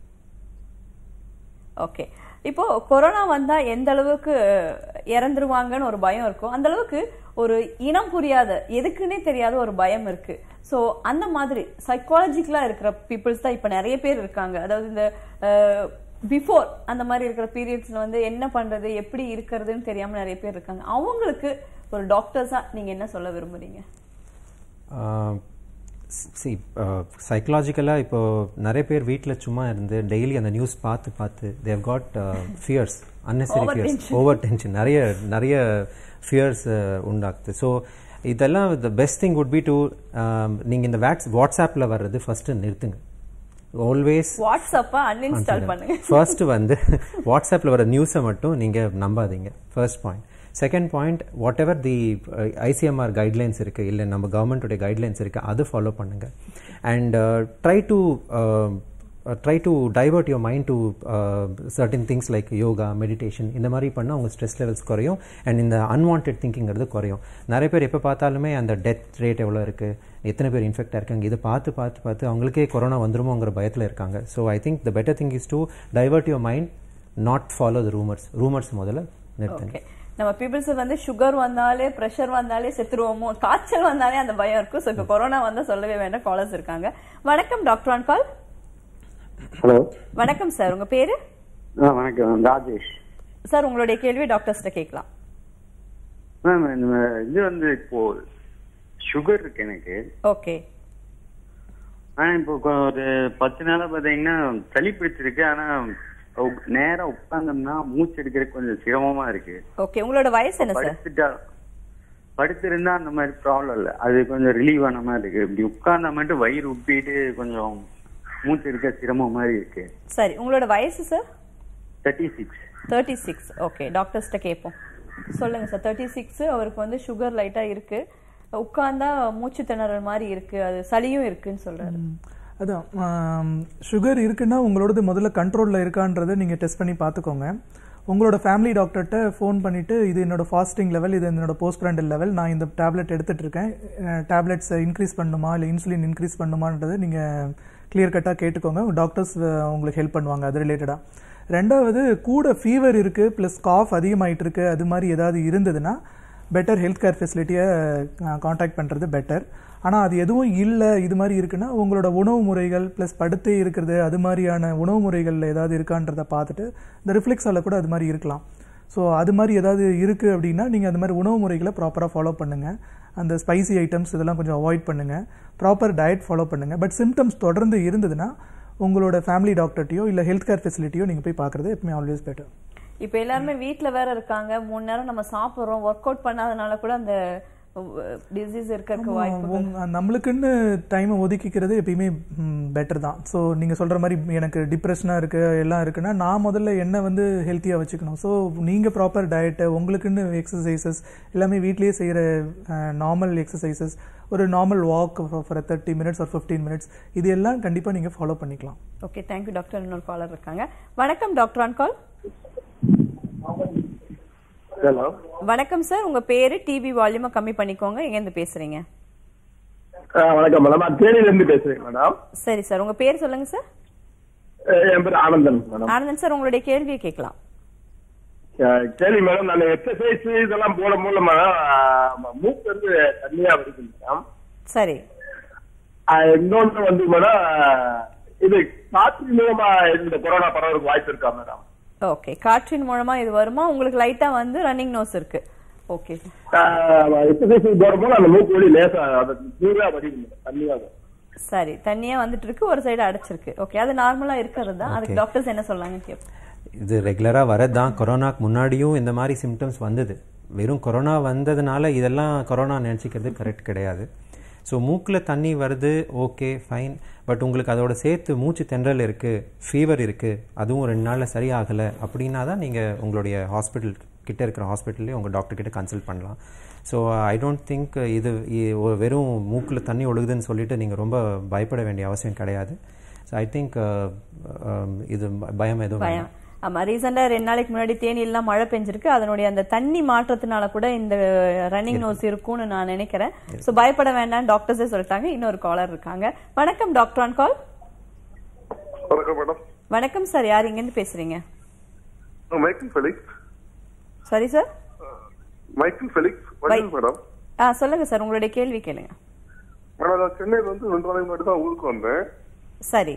okay இப்போ கொரோனா வந்தா எந்த அளவுக்கு இறந்துருவாங்கன்னு ஒரு பயம் இருக்கும் அந்த அளவுக்கு ஒரு இனம் புரியாத எதுக்குன்னே தெரியாத ஒரு பயம் இருக்கு ஸோ அந்த மாதிரி சைக்காலஜிக்கலா இருக்கிற பீப்புள்ஸ் தான் இப்போ நிறைய பேர் இருக்காங்க அதாவது இந்த பிஃபோர் அந்த மாதிரி இருக்கிற பீரியட்ஸ்ல வந்து என்ன பண்றது எப்படி இருக்கிறதுன்னு தெரியாம நிறைய பேர் இருக்காங்க அவங்களுக்கு ஒரு டாக்டர்ஸா நீங்க என்ன சொல்ல விரும்புறீங்க சி சைக்கலாஜிக்கலாக இப்போ நிறைய பேர் வீட்டில் சும்மா இருந்து டெய்லி அந்த நியூஸ் பார்த்து பார்த்து they got fears unnecessary fears over tension நிறைய நிறைய ஃபியர்ஸ் உண்டாக்குது ஸோ இதெல்லாம் the best thing would be to நீங்கள் இந்த வாட்ஸ் வாட்ஸ்அப்பில் வர்றது ஃபஸ்ட்டு நிறுத்துங்க ஆல்வேஸ் வாட்ஸ்அப்பா அன்இன்ஸ்டால் பண்ணுங்க ஃபர்ஸ்ட் வந்து வாட்ஸ்அப்பில் வர நியூஸை மட்டும் நீங்கள் நம்பாதீங்க first point second point what ever the ICMR guidelines இருக்குது இல்லை நம்ம கவர்மெண்ட்டுடைய கைட்லைன்ஸ் இருக்குது அதை ஃபாலோ பண்ணுங்க and try to try to divert your mind to certain things like yoga meditation இந்த மாதிரி பண்ணால் உங்கள் ஸ்ட்ரெஸ் லெவல்ஸ் குறையும் அண்ட் இந்த அன்வான்ட் திங்கிங்கிறது குறையும் நிறைய பேர் எப்போ பார்த்தாலுமே அந்த டெத் ரேட் எவ்வளோ இருக்குது எத்தனை பேர் இன்ஃபெக்ட் இருக்காங்க இதை பார்த்து பார்த்து பார்த்து அவங்களுக்கே கொரோனா வந்துருமோங்கிற பயத்தில் இருக்காங்க so I think the better thing is to divert your mind not follow the rumours rumours முதல்ல நிறுத்துங்க ஓகே நம்ம பீப்புள்ஸ் வந்து சுகர் வந்தாலே பிரஷர் வந்தாலே செத்துருவோமோ காய்ச்சல் வந்தாலே அந்த பயம் இருக்கும் ஸோ இப்போ கொரோனா வந்தா சொல்லவே வேண்டாம் காலர்ஸ் இருக்காங்க வணக்கம் டாக்டர் ஆன் கால் ஹலோ வணக்கம் சார் உங்க பேரு ஆ வணக்கம் ராஜேஷ் சார் உங்களுடைய கேள்வி டாக்டர்ஸ்ட கேட்கலாம் மேம் இந்த இது வந்து இப்போ சுகர் இருக்கு எனக்கு ஓகே ஆனா இப்போ கொ- ஒரு பத்து நாளா பாத்தீங்கன்னா சளி பிடிச்சிருக்கு ஆனா உக்- நேரா உட்கார்ந்தோம்னா மூச்சு எடுக்கிறதுக்கு கொஞ்சம் சிரமமா இருக்கு ஓகே உங்களோட வயசு என்ன சார் படுத்துட்டா படுத்திருந்தா அந்த மாதிரி ப்ராப்ளம் இல்ல அது கொஞ்சம் ரிலீவ் ஆன மாதிரி இருக்கு இப்படி உட்கார்ந்தா மட்டும் வயிறு உப்பிட்டு கொஞ்சம் மூச்சு எடுக்க சிரமம் மாதிரி இருக்கு சரி உங்களோட வயசு sir thirty six thirty six okay டாக்டர்ஸ்ட கேட்போம் சொல்லுங்க சார் தேர்ட்டி சிக்ஸ் அவருக்கு வந்து சுகர் லைட்டா இருக்கு உட்கார்ந்தா மூச்சு திணறல் மாதிரி இருக்கு அது சளியும் இருக்குன்னு சொல்றாரு அதான் சுகர் இருக்குன்னா உங்களோடது முதல்ல கண்ட்ரோலில் இருக்கான்றதை நீங்கள் டெஸ்ட் பண்ணி பார்த்துக்கோங்க உங்களோட ஃபேமிலி டாக்டர்கிட்ட ஃபோன் பண்ணிவிட்டு இது என்னோட ஃபாஸ்டிங் லெவல் இது என்னோட போஸ்ட் பிராண்டல் லெவல் நான் இந்த டேப்லெட் எடுத்துட்டு இருக்கேன் டேப்லெட்ஸை இன்க்ரீஸ் பண்ணுமா இல்லை இன்சுலின் இன்க்ரீஸ் பண்ணுமான்றதை நீங்கள் கிளியர் கட்டாக கேட்டுக்கோங்க டாக்டர்ஸ் உங்களுக்கு ஹெல்ப் பண்ணுவாங்க அது ரிலேட்டடாக ரெண்டாவது கூட ஃபீவர் இருக்குது ப்ளஸ் காஃப் அதிகமாயிட்டு இருக்கு அது மாதிரி ஏதாவது இருந்ததுன்னா பெட்டர் ஹெல்த் கேர் ஃபெசிலிட்டியை காண்டாக்ட் பண்ணுறது பெட்டர் ஆனால் அது எதுவும் இல்லை இது மாதிரி இருக்குன்னா உங்களோட உணவு முறைகள் ப்ளஸ் படுத்தே இருக்கிறது அது மாதிரியான உணவு முறைகளில் ஏதாவது இருக்கான்றதை பார்த்துட்டு இந்த ரிஃப்ளெக்ஸால் கூட அது மாதிரி இருக்கலாம் ஸோ அது மாதிரி ஏதாவது இருக்குது அப்படின்னா நீங்கள் அது மாதிரி உணவு முறைகளை ப்ராப்பராக ஃபாலோ பண்ணுங்கள் அந்த ஸ்பைசி ஐட்டம்ஸ் இதெல்லாம் கொஞ்சம் அவாய்ட் பண்ணுங்கள் ப்ராப்பர் டயட் ஃபாலோ பண்ணுங்கள் பட் சிம்டம்ஸ் தொடர்ந்து இருந்ததுன்னா உங்களோட ஃபேமிலி டாக்டர்ட்டையோ இல்லை ஹெல்த் கேர் ஃபெசிலிட்டியோ நீங்கள் போய் பார்க்குறது எப்பவுமே ஆல்வேஸ் பெட்டர் இப்போ எல்லாருமே வீட்ல வேற இருக்காங்க மூணு நேரம் நம்ம சாப்பிடுறோம் ஒர்க் அவுட் பண்ணாதனால கூட அந்த டிசீஸ் இருக்கிறதுக்கு வாய்ப்பு உங்க- நம்மளுக்குன்னு டைமை ஒதுக்கிக்கிறது எப்பயுமே பெட்டர் தான் ஸோ நீங்கள் சொல்கிற மாதிரி எனக்கு டிப்ரெஷனாக இருக்கு எல்லாம் இருக்குன்னா நான் முதல்ல என்ன வந்து ஹெல்த்தியாக வச்சுக்கணும் ஸோ நீங்கள் ப்ராப்பர் டயட்டு உங்களுக்குன்னு எக்ஸசைசஸ் எல்லாமே வீட்லேயே செய்கிற நார்மல் எக்ஸசைசஸ் ஒரு normal walk for thirty minutes ஒரு ஃபிஃப்டீன் மினிட்ஸ் இது எல்லாம் கண்டிப்பாக நீங்கள் ஃபாலோ பண்ணிக்கலாம் ஓகே தேங்க்யூ டாக்டர் இன்னொரு காலர் இருக்காங்க வணக்கம் டாக்டர் ஆன் கால் ஹலோ வணக்கம் சார் உங்க பேரு டிவி வால்யூமை கம்மி பண்ணிக்கோங்க எங்க இருந்து பேசுறீங்க வணக்கம் மேடம் நான் தேனியில இருந்து பேசுறேன் மேடம் சரி சார் உங்க பேர் சொல்லுங்க சார் அஹ் என் பேர் ஆனந்தன் மேடம் ஆனந்தன் சார் உங்களுடைய கேள்வியை கேட்கலாம் அஹ், கேள்வி மேடம் நான் எக்ஸசைஸ் இதெல்லாம் போட மூலமா அஹ், மூக்கு வந்து தண்ணியா வருது மேடம் சரி அஹ், இன்னொன்று வந்து மேடம் அஹ், இது காற்று மூலமா இந்த கொரோனா பரவறதுக்கு வாய்ப்பு இருக்கா மேடம் ஓகே காற்றின் மூலமா இது வருமா உங்களுக்கு லைட்டா வந்து ரன்னிங் நோஸ் இருக்கு ஓகே எக்ஸசைஸ் போடும்போது அந்த மூக்கு வழி லேசா அது நீரா வடிவு மேடம் தண்ணியா வரும். சரி தண்ணியா வந்துட்டு இருக்கு ஒரு சைடு அடைச்சிருக்கு ஓகே அது நார்மலா இருக்கிறது தான் அதுக்கு Okay. டாக்டர்ஸ் என்ன சொல்லாங்க கேப்போம் இது ரெகுலராக வரது தான் கொரோனாக்கு முன்னாடியும் இந்த மாதிரி சிம்டம்ஸ் வந்தது வெறும் கொரோனா வந்ததுனால இதெல்லாம் கொரோனா நினச்சிக்கிறது கரெக்ட் கிடையாது ஸோ மூக்கில் தண்ணி வருது ஓகே ஃபைன் பட் உங்களுக்கு அதோட சேர்த்து மூச்சு தென்றல் இருக்குது ஃபீவர் இருக்குது அதுவும் ரெண்டு நாளில் சரியாகலை அப்படின்னா தான் நீங்கள் உங்களுடைய ஹாஸ்பிட்டல் கிட்ட இருக்கிற ஹாஸ்பிட்டல்லே உங்கள் டாக்டர் கிட்ட கன்சல்ட் பண்ணலாம் ஸோ ஐ டோன்ட் திங்க் இது இ- ஒ- வெறும் மூக்கில் தண்ணி ஒழுகுதுன்னு சொல்லிட்டு நீங்கள் ரொம்ப பயப்பட வேண்டிய அவசியம் கிடையாது ஸோ ஐ திங்க் இது ப- பயம் எதுவும் வேண்டாம். பயம் ஆமா ரீசெண்டா ரெண்டு நாளைக்கு முன்னாடி தேனியெல்லாம் மழை பெஞ்சிருக்கு அதனுடைய அந்த தண்ணி மாற்றத்தினால கூட இந்த ரன்னிங் நோஸ் இருக்கும்னு நான் நினைக்கிறேன் சோ பயப்பட வேண்டாம் டாக்டர்ஸே சொல்லிட்டாங்க இன்னொரு காலர் இருக்காங்க வணக்கம் டாக்டர் ஆன் கால் வணக்கம் மேடம் வணக்கம் சார் யார் இங்க இருந்து பேசுறீங்க மைக்கேல் ஃபெலிக்ஸ் சரி சார் மைக்கேல் ஃபெலிக்ஸ் வணக்கம் மேடம் ஆ சொல்லுங்க சார் உங்களுடைய கேள்வி கேளுங்க மேடம் நான் சென்னையில வந்து ரெண்டு நாளைக்கு முன்னாடி தான் ஊருக்கு வந்தேன் சரி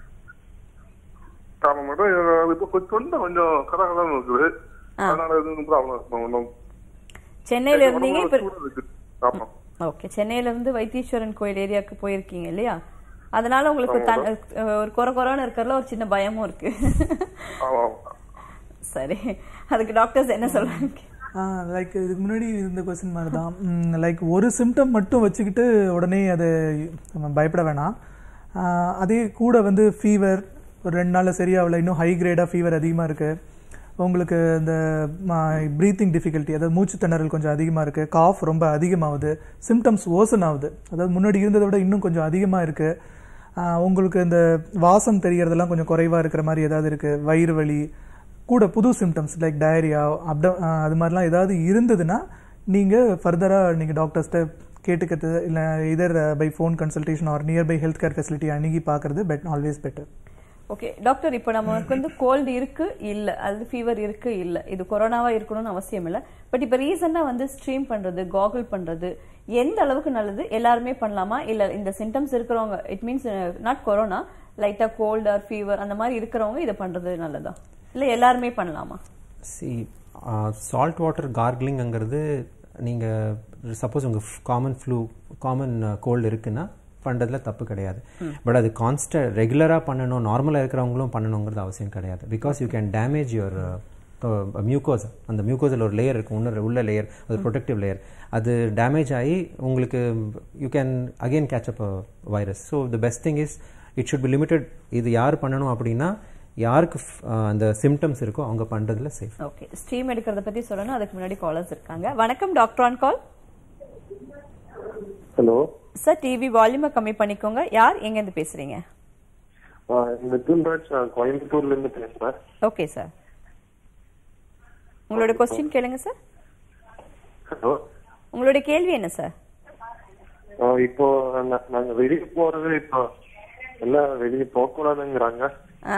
ஆமா மேடம் எனக்கு இப்போ கொஞ்சம் தொண்டை கொஞ்சம் கரகரன்னு இருக்குது அதனால எதுவும் ப்ராப்ளம் இருக்கும் ஒன்றும் சென்னையில இருந்தீங்க இப்ப ஆமா ஓகே சென்னையில இருந்து வைத்தீஸ்வரன் கோயில் ஏரியாவுக்கு போயிருக்கீங்க இல்லையா அதனால உங்களுக்கு தன்- அஹ் ஒரு குறை குறைன்னு இருக்கிறதுல ஒரு சின்ன பயமும் இருக்கு ஆமா ஆமா சரி அதுக்கு டாக்டர்ஸ் என்ன சொல்றாங்க லைக் இதுக்கு முன்னாடி இருந்த கொஸ்டின் மாதிரி தான் லைக் ஒரு சிம்டம் மட்டும் வச்சுக்கிட்டு உடனே அது நம்ம பயப்பட வேணாம் ஆஹ் அதே கூட வந்து ஃபீவர் ஒரு ரெண்டு நாளில் சரியாகல இன்னும் ஹை கிரேடாக ஃபீவர் அதிகமாக இருக்குது உங்களுக்கு இந்த ப்ரீத்திங் டிஃபிகல்ட்டி அதாவது மூச்சு திணறல் கொஞ்சம் அதிகமாக இருக்குது காஃப் ரொம்ப அதிகமாகுது சிம்டம்ஸ் ஓசன் ஆகுது அதாவது முன்னாடி இருந்ததை விட இன்னும் கொஞ்சம் அதிகமாக இருக்குது உங்களுக்கு இந்த வாசம் தெரியறதெல்லாம் கொஞ்சம் குறைவாக இருக்கிற மாதிரி ஏதாவது இருக்குது வயிறு வலி கூட புது சிம்டம்ஸ் லைக் டயரியா அப்ட அது மாதிரிலாம் ஏதாவது இருந்ததுன்னா நீங்கள் ஃபர்தராக நீங்கள் டாக்டர்ஸ்ட்ட கேட்டுக்கிறது இல்லை either by phone consultation or nearby health care facility அணுகி பார்க்கறது bet always better okay doctor இப்போ நமக்கு வந்து கோல்டு இருக்கு இல்ல அது ஃபீவர் இருக்கு இல்ல இது கொரோனாவா இருக்கணும்னு அவசியம் இல்ல பட் இப்போ ரீசெண்டா வந்து ஸ்ட்ரீம் பண்றது காகுல் பண்றது எந்த அளவுக்கு நல்லது எல்லாருமே பண்ணலாமா இல்ல இந்த சிம்டம்ஸ் இருக்கிறவங்க இட் மீன்ஸ் நாட் கொரோனா லைட்டா கோல்டு ஆர் ஃபீவர் அந்த மாதிரி இருக்கிறவங்க இதை பண்றது நல்லதா இல்ல எல்லாருமே பண்ணலாமா சி சால்ட் வாட்டர் கார்கிளிங்கிறது நீங்கள் சப்போஸ் உங்கள் காமன் ஃப்ளூ காமன் கோல்டு இருக்குன்னா பண்ணுறதுல தப்பு கிடையாது பட் அது கான்ஸ்ட ரெகுலராக பண்ணணும் நார்மலாக இருக்கிறவங்களும் பண்ணணுங்கிறது அவசியம் கிடையாது because you can damage your mucous அந்த மியூக்கோஸில் ஒரு லேயர் இருக்கும் உள்ள உள்ள லேயர் அது ப்ரொடெக்டிவ் லேயர் அது டேமேஜ் ஆகி உங்களுக்கு you can again catch up virus so the best thing is it should be limited இது யார் பண்ணணும் அப்படின்னா யாருக்கு f- அஹ் அந்த சிம்டம்ஸ் இருக்கோ அவங்க பண்ணுறதுல சேஃப் ஓகே ஸ்ட்ரீம் எடுக்கிறத பத்தி சொல்லணும் அதுக்கு முன்னாடி காலர்ஸ் இருக்காங்க வணக்கம் doctor on call hello sir TV வால்யூமை கம்மி பண்ணிக்கோங்க யார் எங்க இருந்து பேசுறீங்க மிதுன் ராஜ் நான் கோயம்புத்தூர்ல இருந்து பேசுறேன் ஓகே சார் உங்களோட கொஸ்டின் கேளுங்க சார் ஹலோ உங்களுடைய கேள்வி என்ன சார் இப்போ நா- நாங்க வெளியே போறது இப்போ எல்லாம் வெளியே போக கூடாதுங்கிறாங்க ஆ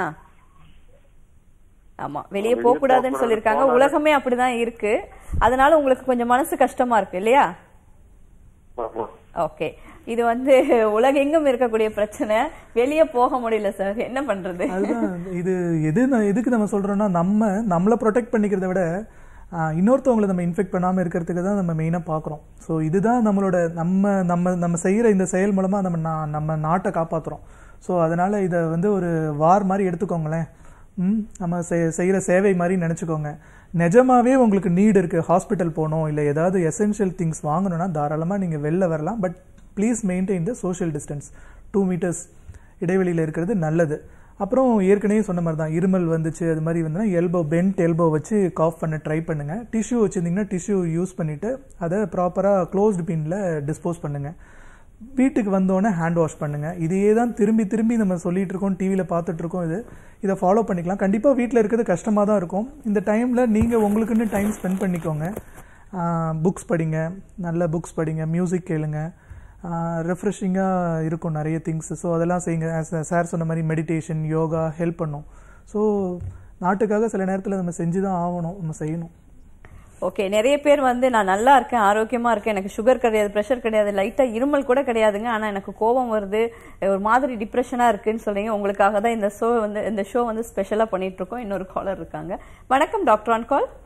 ஆமா வெளியே போக கூடாதுன்னு சொல்லிருக்காங்க உலகமே அப்படிதான் இருக்கு அதனால உங்களுக்கு கொஞ்சம் மனசு கஷ்டமா இருக்கு இல்லையா ஆமா ஓகே இது வந்து உலகெங்கும் இருக்கக்கூடிய பிரச்சனை வெளியே போக முடியல சார் என்ன பண்றது அதுதான் இது எது நான் எதுக்கு நம்ம சொல்றோம்னா நம்ம நம்மளை ப்ரொடெக்ட் பண்ணிக்கிறத விட ஆஹ், இன்னொருத்தவங்களை நம்ம இன்ஃபெக்ட் பண்ணாமல் இருக்கிறதுக்கு தான் நம்ம மெயினாக பார்க்குறோம் ஸோ இதுதான் நம்மளோட நம்ம நம்ம நம்ம செய்கிற இந்த செயல் மூலமாக நம்ம நா- நம்ம நாட்டை காப்பாற்றுறோம் ஸோ அதனால் இதை வந்து ஒரு வார் மாதிரி எடுத்துக்கோங்களேன் ம் நம்ம செய் செய்கிற சேவை மாதிரி நினச்சிக்கோங்க நிஜமாவே உங்களுக்கு நீடு இருக்குது ஹாஸ்பிட்டல் போகணும் இல்லை ஏதாவது எசென்ஷியல் திங்ஸ் வாங்கணும்னா தாராளமாக நீங்கள் வெளில வரலாம் but please maintain the social distance two metres இடைவெளியில் இருக்கிறது நல்லது அப்புறம் ஏற்கனவே சொன்ன மாதிரி தான் இருமல் வந்துச்சு அது மாதிரி வந்ததுன்னா எல்போ பென்ட் எல்போ வச்சு காஃப் பண்ண ட்ரை பண்ணுங்க டிஷ்யூ வச்சுருந்தீங்கன்னா டிஷ்யூ யூஸ் பண்ணிவிட்டு அதை ப்ராப்பராக க்ளோஸ்டு பின்ல டிஸ்போஸ் பண்ணுங்க வீட்டுக்கு வந்தோடனே ஹேண்ட் வாஷ் பண்ணுங்க இதையே தான் திரும்பி திரும்பி நம்ம சொல்லிட்டு இருக்கோம் டிவியில் பார்த்துட்டு இருக்கோம் இது இதை ஃபாலோ பண்ணிக்கலாம் கண்டிப்பாக வீட்டில் இருக்கிறது கஷ்டமாக தான் இருக்கும் இந்த டைமில் நீங்கள் உங்களுக்குன்னு டைம் ஸ்பெண்ட் பண்ணிக்கோங்க புக்ஸ் படிங்க நல்ல புக்ஸ் படிங்க மியூசிக் கேளுங்க ரெஃப்ரெஷிங்காக இருக்கும் நிறைய திங்ஸ் ஸோ அதெல்லாம் செய்யுங்க சார் சொன்ன மாதிரி மெடிடேஷன் யோகா ஹெல்ப் பண்ணும் ஸோ நாட்டுக்காக சில நேரத்தில் நம்ம செஞ்சு தான் ஆகணும் நம்ம செய்யணும் ஓகே நிறைய பேர் வந்து நான் நல்லா இருக்கேன் ஆரோக்கியமா இருக்கேன் எனக்கு சுகர் கிடையாது ப்ரெஷர் கிடையாது லைட்டா இருமல் கூட கிடையாதுங்க ஆனா எனக்கு கோபம் வருது ஒரு மாதிரி டிப்ரெஷனா இருக்குன்னு சொல்றீங்க உங்களுக்காக தான் இந்த ஷோ வந்து இந்த ஷோ வந்து ஸ்பெஷலா பண்ணிட்டு இருக்கோம் இன்னொரு காலர் இருக்காங்க வணக்கம் டாக்டர் ஆன் கால்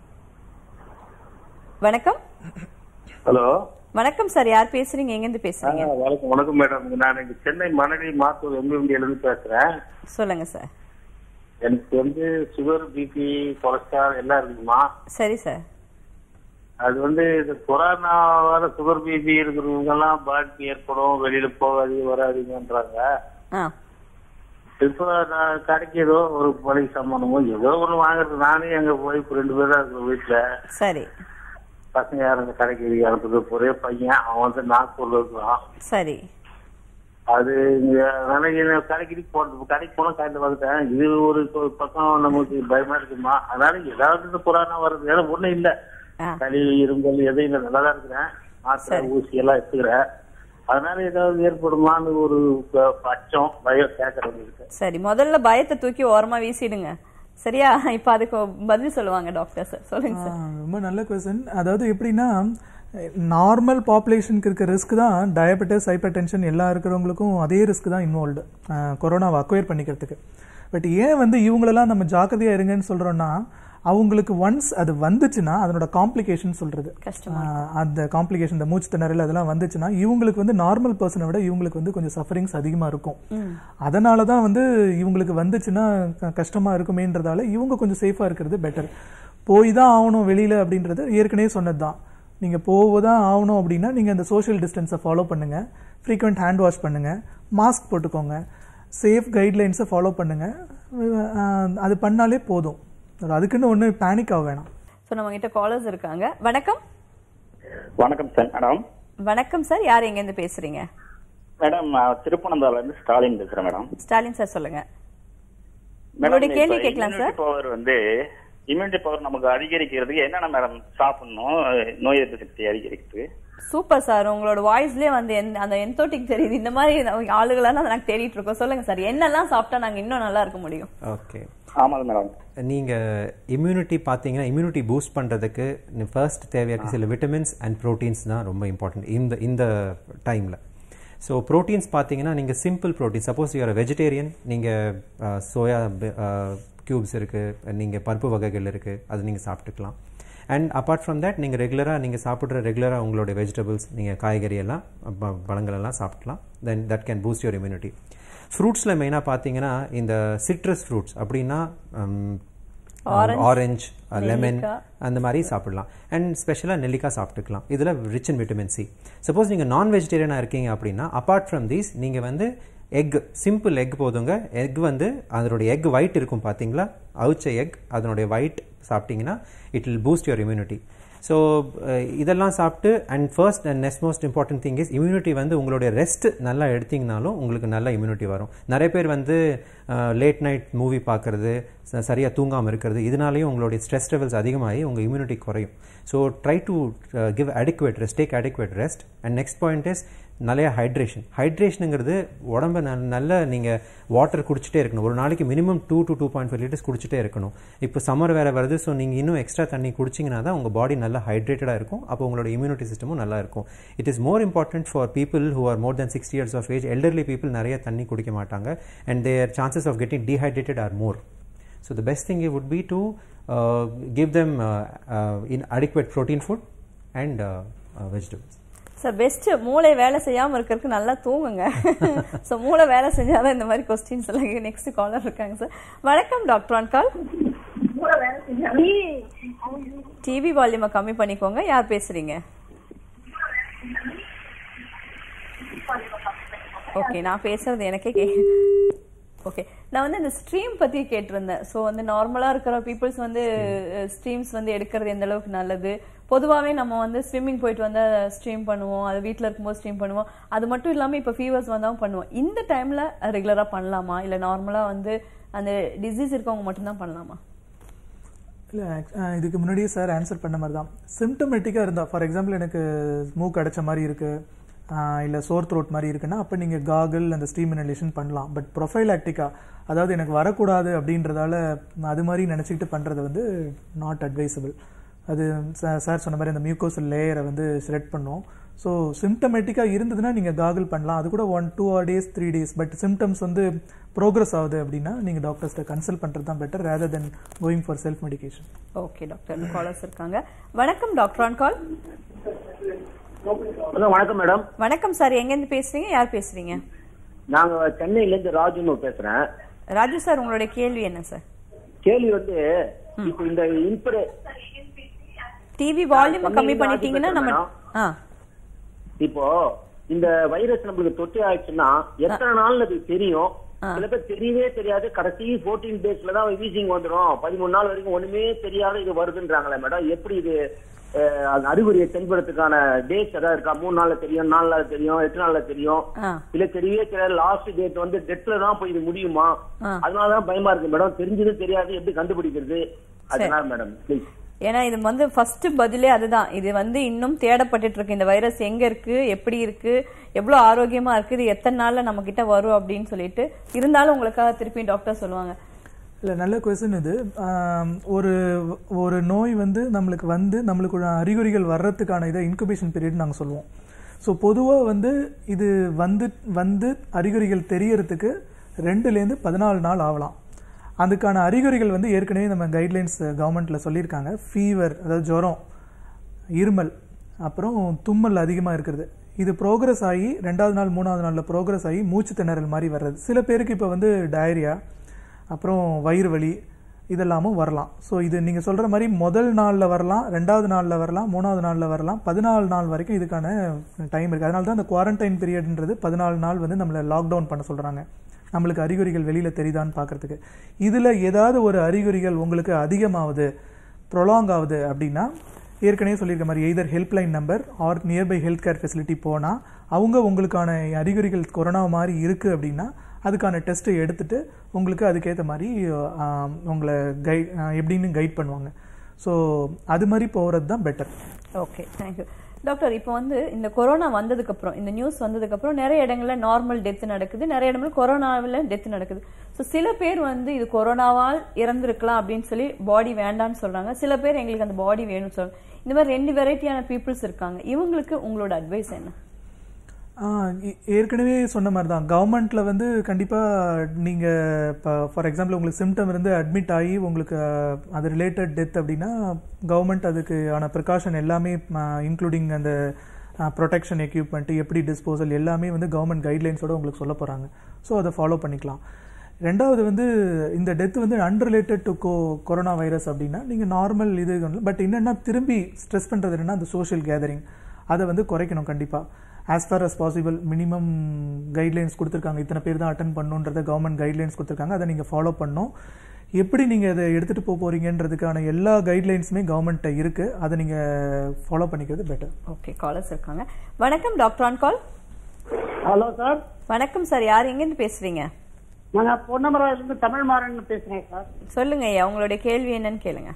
வணக்கம் ஹலோ வணக்கம் சார் யார் பேசுறீங்க எங்க இருந்து பேசுறீங்க வணக்கம் வணக்கம் மேடம் நான் இங்க சென்னை மணலி மாத்தூர் எம்எம்டில இருந்து பேசுறேன் சொல்லுங்க சார் எனக்கு வந்து சுகர் பிபி கொலஸ்ட்ரால் எல்லாம் இருக்குமா சரி சார் அது வந்து இந்த கொரோனாவால சுகர் பிபி இருக்கிறவங்க எல்லாம் பாதிப்பு ஏற்படும் வெளியில போகாதீங்க வராதீங்கன்றாங்க ஆ இப்போ நான் கடைக்கு ஏதோ ஒரு மளிகை சாமானமோ ஏதோ ஒண்ணு வாங்குறது நானே எங்க ஒய்ஃப் ரெண்டு பேரும் தான் இருக்கிற வீட்டுல சரி பசங்க யாரும் கடைக்கு அனுப்புறது ஒரே பையன் அவன் வந்து நாக்பூர்ல இருக்கிறான் சரி அது இங்க நாளைக்கு நான் கடைக்கு போறது கடைக்கு போனா காலையில வந்துட்டேன் இது ஒரு ஒரு பக்கம் நமக்கு பயமா இருக்குமா அதனால ஏதாவது இந்த கொரோனா வருது ஏன்னா ஒண்ணும் இல்ல ஆ. சளி இரும்பல் எதுவும் இல்ல நல்லா தான் இருக்கிறேன் மாத்திரை ஊசி எல்லாம் எடுத்துக்கிறேன் அதனால ஏதாவது ஏற்படுமான்னு ஒரு ப- அச்சம் பயம் கேட்கறவங்களுக்கு சரி முதல்ல பயத்தை தூக்கி ஓரமா வீசிடுங்க சரியா இப்ப அதுக்கு பதில் சொல்லுவாங்க டாக்டர் சார் சொல்லுங்க சார் ஆ, ரொம்ப நல்ல கொஸ்டின் அதாவது எப்படின்னா நார்மல் பாப்புலேஷனுக்கு இருக்க ரிஸ்க் தான் டயபெட்டிஸ் ஹைப்பர் டென்ஷன் எல்லா இருக்கிறவங்களுக்கும் அதே ரிஸ்க் தான் இன்வால்வ்டு கொரோனாவை அக்வயர் பண்ணிக்கிறதுக்கு பட் ஏன் வந்து இவங்களெல்லாம் நம்ம ஜாக்கிரதையா இருங்கன்னு சொல்றோம்னா அவங்களுக்கு ஒன்ஸ் அது வந்துச்சுன்னா அதனோட காம்ப்ளிகேஷன் சொல்றது கஷ்டமா ஆஹ் அந்த காம்ப்ளிகேஷன் இந்த மூச்சு திணறல் அதெல்லாம் வந்துச்சுன்னா இவங்களுக்கு வந்து நார்மல் பர்சனை விட இவங்களுக்கு வந்து கொஞ்சம் சஃபரிங்ஸ் அதிகமா இருக்கும் அதனால தான் வந்து இவங்களுக்கு வந்துச்சுன்னா க- கஷ்டமா இருக்குமேன்றதால இவங்க கொஞ்சம் சேஃபா இருக்கிறது பெட்டர் போய் தான் ஆகணும் வெளியில அப்படின்றது ஏற்கனவே சொன்னது தான் நீங்க போவதான் ஆகணும் அப்படின்னா நீங்க அந்த சோஷியல் டிஸ்டன்ஸை ஃபாலோ பண்ணுங்க ஃப்ரீக்வெண்ட் ஹேண்ட் வாஷ் பண்ணுங்க மாஸ்க் போட்டுக்கோங்க சேஃப் கைட்லைன்ஸை ஃபாலோ பண்ணுங்க ஆஹ் அது பண்ணாலே போதும் அதுக்குன்னு ஒன்று பேனிக் ஆக வேணாம் ஸோ நம்ம கிட்ட காலர்ஸ் இருக்காங்க வணக்கம் வணக்கம் சார் மேடம் வணக்கம் சார் யார் எங்க இருந்து பேசுறீங்க மேடம் நான் திருப்பனந்தால இருந்து ஸ்டாலின் பேசுறேன் மேடம் ஸ்டாலின் சார் சொல்லுங்க மேடம் உங்களுடைய கேள்வி கேட்கலாம் சார் பவர் வந்து இம்யூனிட்டி பவர் நமக்கு அதிகரிக்கிறதுக்கு என்னென்ன மேடம் சாப்பிடணும் நோய் எதிர்ப்பு சக்தி அதிகரிக்கிறதுக்கு சூப்பர் சார் உங்களோட வாய்ஸ்லயே வந்து எந்த- அந்த என்தோட்டிக் தெரியுது இந்த மாதிரி ஆளுகளெல்லாம் நாங்க தேடிட்டு இருக்கோம் சொல்லுங்க சார் என்னெல்லாம் சாப்பிட்டா நாங்க இன்னும் நல்லா இருக்க முடியும் ஓகே ஆமாங்க மேடம் நீங்கள் இம்யூனிட்டி பார்த்தீங்கன்னா இம்யூனிட்டி பூஸ்ட் பண்ணுறதுக்கு ஃபர்ஸ்ட் தேவையாக சில விட்டமின்ஸ் அண்ட் ப்ரோட்டீன்ஸ் தான் ரொம்ப இம்பார்ட்டன்ட் இந்த இந்த டைமில் ஸோ ப்ரோட்டீன்ஸ் பார்த்தீங்கன்னா நீங்கள் simple protein suppose you are vegetarian நீங்கள் சோயா க்யூப்ஸ் இருக்குது நீங்கள் பருப்பு வகைகள் இருக்குது அது நீங்கள் சாப்பிட்டுக்கலாம் அண்ட் அப்பார்ட் ஃப்ரம் தட் நீங்கள் ரெகுலராக நீங்கள் சாப்பிட்ற ரெகுலராக உங்களுடைய வெஜிடபிள்ஸ் நீங்கள் காய்கறி எல்லாம் ப- பழங்கள் எல்லாம் சாப்பிடலாம் then that can boost your immunity ஃப்ரூட்ஸில் மெயினாக பார்த்தீங்கன்னா இந்த சிட்ரஸ் ஃப்ரூட்ஸ் அப்படின்னா ஆரஞ்சு லெமன் அந்த மாதிரி சாப்பிடலாம் அண்ட் ஸ்பெஷலாக நெல்லிக்காய் சாப்பிட்டுக்கலாம் இதில் rich in vitamin C suppose நீங்கள் நான் வெஜிடேரியனாக இருக்கீங்க அப்படின்னா அப்பார்ட் ஃப்ரம் தீஸ் நீங்கள் வந்து எக் சிம்பிள் எக் போதுங்க எக் வந்து அதனுடைய எக் ஒயிட் இருக்கும் பார்த்தீங்களா அவிச்ச எக் அதனுடைய ஒயிட் சாப்பிட்டீங்கன்னா it will boost your immunity so இதெல்லாம் சாப்பிட்டு and first and next most important thing is immunity வந்து உங்களுடைய ரெஸ்ட் நல்லா எடுத்தீங்கனாலும் உங்களுக்கு நல்ல இம்யூனிட்டி வரும் நிறைய பேர் வந்து லேட் நைட் மூவி பார்க்கறது ச- சரியா தூங்காமல் இருக்கிறது இதனாலேயும் உங்களுடைய ஸ்ட்ரெஸ் லெவல்ஸ் அதிகமாகி உங்கள் இம்யூனிட்டி குறையும் so try to give adequate rest take adequate rest and next point is நிறைய ஹைட்ரேஷன் ஹைட்ரேஷனுங்கிறது உடம்ப நல்- நல்ல நீங்கள் வாட்டர் குடிச்சிட்டே இருக்கணும் ஒரு நாளைக்கு minimum two to two point five litres குடிச்சிட்டே இருக்கணும் இப்போ சம்மர் வேறு வருது ஸோ நீங்கள் இன்னும் எக்ஸ்ட்ரா தண்ணி குடிச்சிங்கன்னா தான் உங்கள் பாடி நல்லா ஹைட்ரேட்டடாக இருக்கும் அப்போ உங்களோட இம்யூனிட்டி சிஸ்டமும் நல்லா இருக்கும் it is more important for people who are more than sixty years of age elderly people நிறைய தண்ணி குடிக்க மாட்டாங்க and their chances of getting dehydrated are more So the best thing it would be to uh, give them uh, uh, in adequate protein food and uh, uh, vegetables. Sir best மூளை வேலை செய்யாம இருக்கிறதுக்கு நல்லா தூங்குங்க so மூளை வேலை செஞ்சாதான் இந்த மாதிரி கொஸ்டின்ஸ் எல்லாம் நெக்ஸ்ட் காலர் இருக்காங்க சார் வணக்கம் டாக்டர் ஆன் கால் டிவி வால்யூமை கம்மி பண்ணிக்கோங்க யார் பேசுறீங்க ஓகே நான் பேசுறது எனக்கே கே ஓகே நான் வந்து இந்த ஸ்ட்ரீம் பத்தி கேட்டிருந்தேன் ஸோ வந்து நார்மலா இருக்கிற பீப்புள்ஸ் வந்து ஸ்ட்ரீம்ஸ் வந்து எடுக்கிறது எந்த அளவுக்கு நல்லது பொதுவாகவே நம்ம வந்து ஸ்விம்மிங் போயிட்டு வந்தா ஸ்ட்ரீம் பண்ணுவோம் அது வீட்டில் இருக்கும்போது ஸ்ட்ரீம் பண்ணுவோம் அது மட்டும் இல்லாமல் இப்போ ஃபீவர்ஸ் வந்தாலும் பண்ணுவோம் இந்த டைம்ல ரெகுலராக பண்ணலாமா இல்லை நார்மலாக வந்து அந்த டிசீஸ் இருக்கவங்க மட்டும்தான் பண்ணலாமா இல்லை இதுக்கு முன்னாடியே சார் ஆன்சர் பண்ண மாதிரி தான் சிம்டமேட்டிக்காக இருந்தால் ஃபார் எக்ஸாம்பிள் எனக்கு மூக்கு அடைச்ச மாதிரி இருக்குது இல்லை சோர் த்ரோட் மாதிரி இருக்குன்னா அப்போ நீங்கள் காகிள் அந்த ஸ்டீம் இனலேஷன் பண்ணலாம் பட் ப்ரொஃபைலாக்டிக்கா அதாவது எனக்கு வரக்கூடாது அப்படின்றதால அது மாதிரி நினச்சிக்கிட்டு பண்ணுறது வந்து நாட் அட்வைசபிள் அது சார் சொன்ன மாதிரி அந்த மியூக்கோசல் லேயரை வந்து ஷ்ரெட் பண்ணும் ஸோ சிம்டமேட்டிக்காக இருந்ததுன்னா நீங்கள் காகிள் பண்ணலாம் அது கூட one two or days three days but symptoms வந்து ப்ரோக்ரஸ் ஆகுது அப்படின்னா நீங்கள் டாக்டர்ஸ்ட்ட கன்சல்ட் பண்ணுறது தான் better rather then going for self medication okay doctor callers இருக்காங்க வணக்கம் டாக்டர் ஆன் கால் ஹலோ வணக்கம் மேடம் வணக்கம் சார் எங்கேருந்து பேசுறீங்க யார் பேசுறீங்க நாங்க சென்னையில இருந்து ராஜுன்னு பேசுறேன் ராஜு சார் உங்களுடைய கேள்வி என்ன சார் கேள்வி வந்து இப்போ இந்த இன்ஃபுரு டிவி வால்யூம் கம்மி பண்ணிட்டீங்கன்னா நம்ம ஆ இப்போ இந்த வைரஸ் நம்மளுக்கு தொற்று ஆயிடுச்சுன்னா எத்தனை நாள்ல அது தெரியும் சில பேர் தெரியவே தெரியாது கடைசி 14 டேஸ்ல தான் வீசிங் வந்துடும் பதிமூணு நாள் வரைக்கும் ஒண்ணுமே தெரியாத இது வருதுன்றாங்களே மேடம் எப்படி இது அஹ், அந்த அறிகுறியை தென்படுறதுக்கான டேஸ் ஏதாவது இருக்கா மூணு நாள்ல தெரியும் நாலு நாள்ல தெரியும் எட்டு நாள்ல தெரியும் ஆ இல்ல தெரியவே தெரியாது லாஸ்ட் டேட் வந்து டெத்ல தான் போய் இது முடியுமா ஆ. அதனாலதான் பயமா இருக்கு மேடம் தெரிஞ்சது தெரியாது எப்படி கண்டுபிடிக்கிறது அதனால மேடம் ப்ளீஸ் ஏன்னா இது வந்து ஃபர்ஸ்ட் பதிலே அதுதான் இது வந்து இன்னும் தேடப்பட்டுட்டு இருக்கு இந்த வைரஸ் எங்க இருக்கு எப்படி இருக்கு எவ்வளவு ஆரோக்கியமா இருக்கு இது எத்தனை நாள்ல நம்ம கிட்ட வரும் அப்படின்னு சொல்லிட்டு இருந்தாலும் உங்களுக்காக திருப்பி டாக்டர் சொல்லுவாங்க இல்லை நல்ல கொஸ்டின் இது ஆம், ஒரு ஒரு நோய் வந்து நம்மளுக்கு வந்து நம்மளுக்கு ஒரு அறிகுறிகள் வர்றதுக்கான இதை இன்குபேஷன் பீரியட் நாங்கள் சொல்லுவோம் ஸோ பொதுவாக வந்து இது வந்து வந்து அறிகுறிகள் தெரியறதுக்கு ரெண்டுலேருந்து பதினாலு நாள் ஆகலாம் அதுக்கான அறிகுறிகள் வந்து ஏற்கனவே நம்ம கைட்லைன்ஸ் கவர்மெண்ட்டில் சொல்லியிருக்காங்க ஃபீவர் அதாவது ஜுரம் இருமல் அப்புறம் தும்மல் அதிகமாக இருக்கிறது இது ப்ரோக்ரஸ் ஆகி ரெண்டாவது நாள் மூணாவது நாளில் ப்ரோக்ரஸ் ஆகி மூச்சு திணறல் மாதிரி வர்றது சில பேருக்கு இப்போ வந்து டயரியா அப்புறம் வயிறு வலி இதெல்லாமும் வரலாம் ஸோ இது நீங்கள் சொல்கிற மாதிரி முதல் நாளில் வரலாம் ரெண்டாவது நாளில் வரலாம் மூணாவது நாளில் வரலாம் பதினாலு நாள் வரைக்கும் இதுக்கான டைம் இருக்குது அதனால தான் அந்த குவாரண்டைன் பீரியட்ன்றது பதினாலு நாள் வந்து நம்மளை லாக்டவுன் பண்ண சொல்கிறாங்க நம்மளுக்கு அறிகுறிகள் வெளியில் தெரியுதான்னு பார்க்கறதுக்கு இதில் ஏதாவது ஒரு அறிகுறிகள் உங்களுக்கு அதிகமாகுது ப்ரொலாங் ஆகுது அப்படின்னா ஏற்கனவே சொல்லியிருக்க மாதிரி either helpline number or nearby health care facility போனால் அவங்க உங்களுக்கான அறிகுறிகள் கொரோனா மாதிரி இருக்குது அப்படின்னா அதுக்கான டெஸ்ட்டை எடுத்துட்டு உங்களுக்கு அதுக்கேற்ற மாதிரி ஆம், உங்களை கை எப்படின்னு கைட் பண்ணுவாங்க ஸோ அது மாதிரி போகிறது தான் பெட்டர் ஓகே தேங்க்யூ டாக்டர் இப்போ வந்து இந்த கொரோனா வந்ததுக்கு அப்புறம் இந்த நியூஸ் வந்ததுக்கு அப்புறம் நிறைய இடங்கள்ல நார்மல் டெத் நடக்குது நிறைய இடங்கள்ல கொரோனாவில் டெத் நடக்குது ஸோ சில பேர் வந்து இது கொரோனாவால் இறந்திருக்கலாம் அப்படின்னு சொல்லி பாடி வேண்டாம்னு சொல்றாங்க சில பேர் எங்களுக்கு அந்த பாடி வேணும்னு சொல்றாங்க இந்த மாதிரி ரெண்டு வெரைட்டியான பீப்புள்ஸ் இருக்காங்க இவங்களுக்கு உங்களோட அட்வைஸ் என்ன ஆ, ஏ- ஏற்கனவே சொன்ன மாதிரி தான் கவர்மெண்ட்டில் வந்து கண்டிப்பாக நீங்கள் இப்போ ஃபார் எக்ஸாம்பிள் உங்களுக்கு சிம்டம் இருந்து அட்மிட் ஆகி உங்களுக்கு ஆ, அது ரிலேட்டட் டெத் அப்படின்னா கவர்மெண்ட் அதுக்கு ஆன ப்ரிகாஷன் எல்லாமே இன்க்ளூடிங் அந்த ப்ரொடெக்ஷன் எக்யூப்மெண்ட் எப்படி டிஸ்போசல் எல்லாமே வந்து கவர்மெண்ட் கைட்லைன்ஸோட உங்களுக்கு சொல்ல போகிறாங்க ஸோ அதை ஃபாலோ பண்ணிக்கலாம் ரெண்டாவது வந்து இந்த டெத் வந்து unrelated to go corona virus அப்படின்னா நீங்கள் நார்மல் இது பட் என்னென்னா திரும்பி ஸ்ட்ரெஸ் பண்ணுறது என்னன்னா அந்த சோஷியல் கேதரிங் அதை வந்து குறைக்கணும் கண்டிப்பாக as far as possible minimum guidelines கொடுத்துருக்காங்க இத்தனை பேர் தான் அட்டன் பண்ணுன்றத கவர்மெண்ட் கைட்லைன்ஸ் கொடுத்துருக்காங்க அதை நீங்கள் ஃபாலோ பண்ணணும் எப்படி நீங்கள் இதை எடுத்துகிட்டு போக போகிறீங்கன்றதுக்கான எல்லா கைட்லைன்ஸுமே கவர்மெண்ட்டை இருக்குது அதை நீங்கள் ஃபாலோ பண்ணிக்கிறது பெட்டர் ஓகே காலர்ஸ் இருக்காங்க வணக்கம் doctor on call hello sir வணக்கம் சார் யார் எங்கேருந்து பேசுறீங்க நாங்க பொன்னமராயிலிருந்து தமிழ் மாறன் பேசுறேன் சார் சொல்லுங்க ஐயா உங்களுடைய கேள்வி என்னன்னு கேளுங்க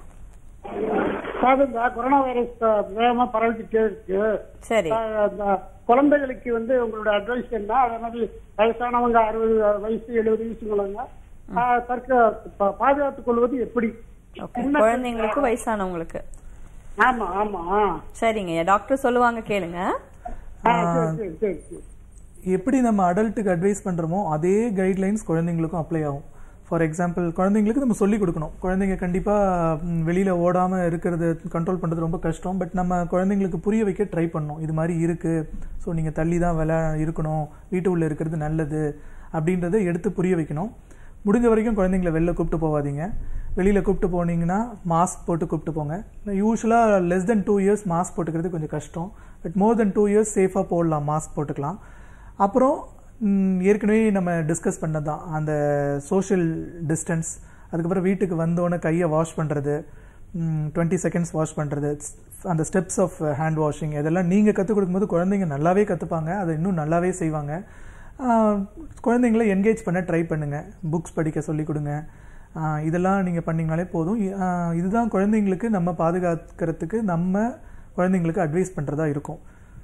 சார் இந்த கொரோனா வைரஸ் வேகமா பரவிக்கிட்டே இருக்கு சரி சார், இந்த குழந்தைகளுக்கு வந்து உங்களோட அட்வைஸ் என்ன அதே மாதிரி வயசானவங்க அறுபது வயசு எழுபது வயசுங்களவங்க ஆஹ், தற்க பா- பாதுகாத்துக் கொள்வது எப்படி ஓகே என்ன- குழந்தைங்களுக்கு வயசானவங்களுக்கு ஆமா ஆமா சரிங்க ஐயா டாக்டர் சொல்லுவாங்க கேளுங்க ஆ, சரி சரி சரி சரி எப்படி நம்ம அடல்ட்டுக்கு அட்வைஸ் பண்ணுறோமோ அதே கைட்லைன்ஸ் குழந்தைங்களுக்கும் அப்ளை ஆகும் ஃபார் எக்ஸாம்பிள் குழந்தைங்களுக்கு நம்ம சொல்லிக் கொடுக்கணும் குழந்தைங்க கண்டிப்பாக வெளியில் ஓடாமல் இருக்கிறது கண்ட்ரோல் பண்ணுறது ரொம்ப கஷ்டம் பட் நம்ம குழந்தைங்களுக்கு புரிய வைக்க ட்ரை பண்ணணும் இது மாதிரி இருக்குது ஸோ நீங்கள் தள்ளி தான் விளையா இருக்கணும் வீட்டு உள்ளே இருக்கிறது நல்லது அப்படின்றத எடுத்து புரிய வைக்கணும் முடிஞ்ச வரைக்கும் குழந்தைங்கள வெளில கூப்பிட்டு போகாதீங்க வெளியில் கூப்பிட்டு போனீங்கன்னா மாஸ்க் போட்டு கூப்பிட்டு போங்க யூஸ்வலாக less than two years mask போட்டுக்கிறது கொஞ்சம் கஷ்டம் but more than two years சேஃபாக போடலாம் மாஸ்க் போட்டுக்கலாம் அப்புறம் ம், ஏற்கனவே நம்ம டிஸ்கஸ் பண்ணது தான் அந்த சோஷியல் டிஸ்டன்ஸ் அதுக்கப்புறம் வீட்டுக்கு வந்தோடனே கையை வாஷ் பண்ணுறது டுவெண்ட்டி செகண்ட்ஸ் வாஷ் பண்ணுறது அந்த ஸ்டெப்ஸ் ஆஃப் ஹேண்ட் வாஷிங் இதெல்லாம் நீங்கள் கற்றுக் கொடுக்கும்போது குழந்தைங்க நல்லாவே கற்றுப்பாங்க அதை இன்னும் நல்லாவே செய்வாங்க ஆஹ், குழந்தைங்கள என்கேஜ் பண்ண ட்ரை பண்ணுங்கள் புக்ஸ் படிக்க சொல்லிக் கொடுங்க ஆஹ், இதெல்லாம் நீங்கள் பண்ணிங்கனாலே போதும் இ- ஆஹ், இதுதான் குழந்தைங்களுக்கு நம்ம பாதுகாக்கிறதுக்கு நம்ம குழந்தைங்களுக்கு அட்வைஸ் பண்ணுறதா இருக்கும்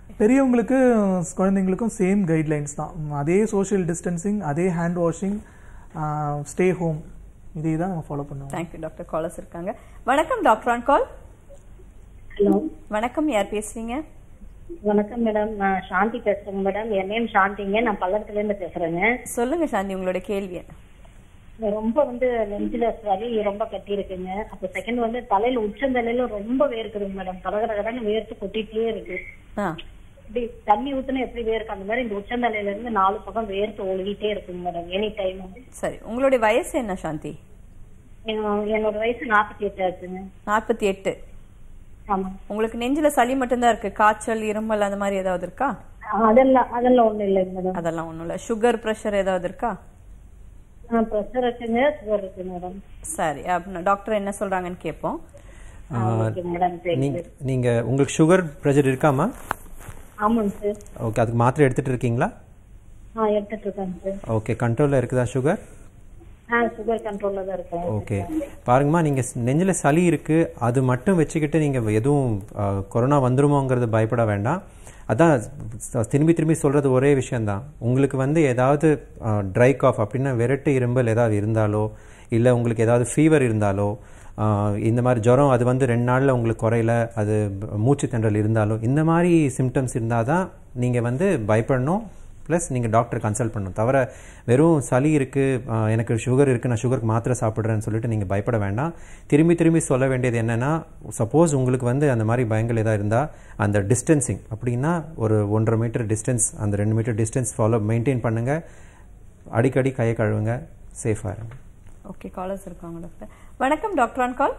பெரியவங்களுக்கு குழந்தைங்களுக்கும் சேம் கைட்லைன்ஸ் தான் ம், அதே சோஷியல் டிஸ்டன்சிங் அதே ஹேண்ட் வாஷிங் ஸ்டே ஹோம் இதே தான் நம்ம ஃபாலோ பண்ணுவோம் தேங்க்யூ டாக்டர் காலர்ஸ் இருக்காங்க வணக்கம் டாக்டர் ஆன் கால் ஹலோ வணக்கம் யார் பேசுறீங்க வணக்கம் மேடம் நான் சாந்தி பேசுறேங்க மேடம் என் நேம் சாந்திங்க நான் பல்லடத்துல இருந்து பேசுறேங்க சொல்லுங்க சாந்தி உங்களோட கேள்வி என்ன? ரொம்ப வந்து நெஞ்சில வலி ரொம்ப கட்டி இருக்குங்க அப்ப செகண்ட் வந்து தலையில உச்சந்தலையில ரொம்ப வேர்க்குதுங்க மேடம் கடகடகடன்னு வேர்த்து கொட்டிட்டே இருக்கு ஆ இப்படி தண்ணி ஊத்துனா எப்படி வேர்க்கு அந்த மாதிரி இந்த உச்சந்தலையில இருந்து நாலு பக்கம் வேர்த்து ஒழுகிட்டே இருக்குங்க மேடம் எனி டைம் சரி உங்களுடைய வயசு என்ன சாந்தி என்னோட வயசு நாற்பத்தி எட்டு ஆச்சுங்க நாற்பத்தி எட்டு ஆமா உங்களுக்கு நெஞ்சில சளி மட்டும்தான் இருக்கு காய்ச்சல் இருமல் அந்த மாதிரி ஏதாவது இருக்கா அதெல்லாம் அதெல்லாம் ஒண்ணும் இல்லைங்க மேடம் அதெல்லாம் ஒண்ணும் இல்ல சுகர் பிரஷர் ஏதாவது இருக்கா ப்ரெஷர் இருக்குங்க சுகர் இருக்கு மேடம் சரி அப்படின்னா டாக்டர் என்ன சொல்றாங்கன்னு கேட்போம் ஓகே மேடம் நீங்க நீங்க உங்களுக்கு சுகர் ப்ரெஷர் இருக்காமா ஆமாங்க சார் ஓகே அதுக்கு மாத்திரை எடுத்துட்டு இருக்கீங்களா ஆ எடுத்துட்டு இருக்கேங்க சார் ஓகே கண்ட்ரோலில் இருக்குதா சுகர் ஆ சுகர் கண்ட்ரோல்ல தான் இருக்கேன் ஓகே பாருங்கம்மா நீங்கள் நெஞ்சில் சளி இருக்குது அது மட்டும் வச்சுக்கிட்டு நீங்கள் எதுவும் ஆ, கொரோனா வந்துருமோங்கிறது பயப்பட வேண்டாம் அதான் ச- திரும்பி திரும்பி சொல்கிறது ஒரே விஷயந்தான் உங்களுக்கு வந்து ஏதாவது ட்ரை காஃப் அப்படின்னா விரட்டு இரும்பல் ஏதாவது இருந்தாலோ இல்லை உங்களுக்கு ஏதாவது ஃபீவர் இருந்தாலோ ஆ, இந்த மாதிரி ஜுரம் அது வந்து ரெண்டு நாளில் உங்களுக்கு குறையல அது மூச்சு திணறல் இருந்தாலோ இந்த மாதிரி சிம்டம்ஸ் இருந்தால் தான் நீங்கள் வந்து பயப்படணும் ப்ளஸ் நீங்கள் டாக்டர் கன்சல்ட் பண்ணணும் தவிர வெறும் சளி இருக்குது எனக்கு சுகர் இருக்குது நான் சுகருக்கு மாத்திரை சாப்பிட்றேன்னு சொல்லிட்டு நீங்கள் பயப்பட வேண்டாம் திரும்பி திரும்பி சொல்ல வேண்டியது என்னென்னா சப்போஸ் உங்களுக்கு வந்து அந்த மாதிரி பயங்கள் ஏதாவது இருந்தால் அந்த டிஸ்டன்சிங் அப்படின்னா ஒரு ஒன்றரை மீட்டர் டிஸ்டன்ஸ் அந்த ரெண்டு மீட்டர் டிஸ்டன்ஸ் ஃபாலோ மெயின்டைன் பண்ணுங்கள் அடிக்கடி கையை கழுவுங்க சேஃபாக இருங்க ஓகே காலர்ஸ் இருக்காங்க டாக்டர் வணக்கம் doctor on call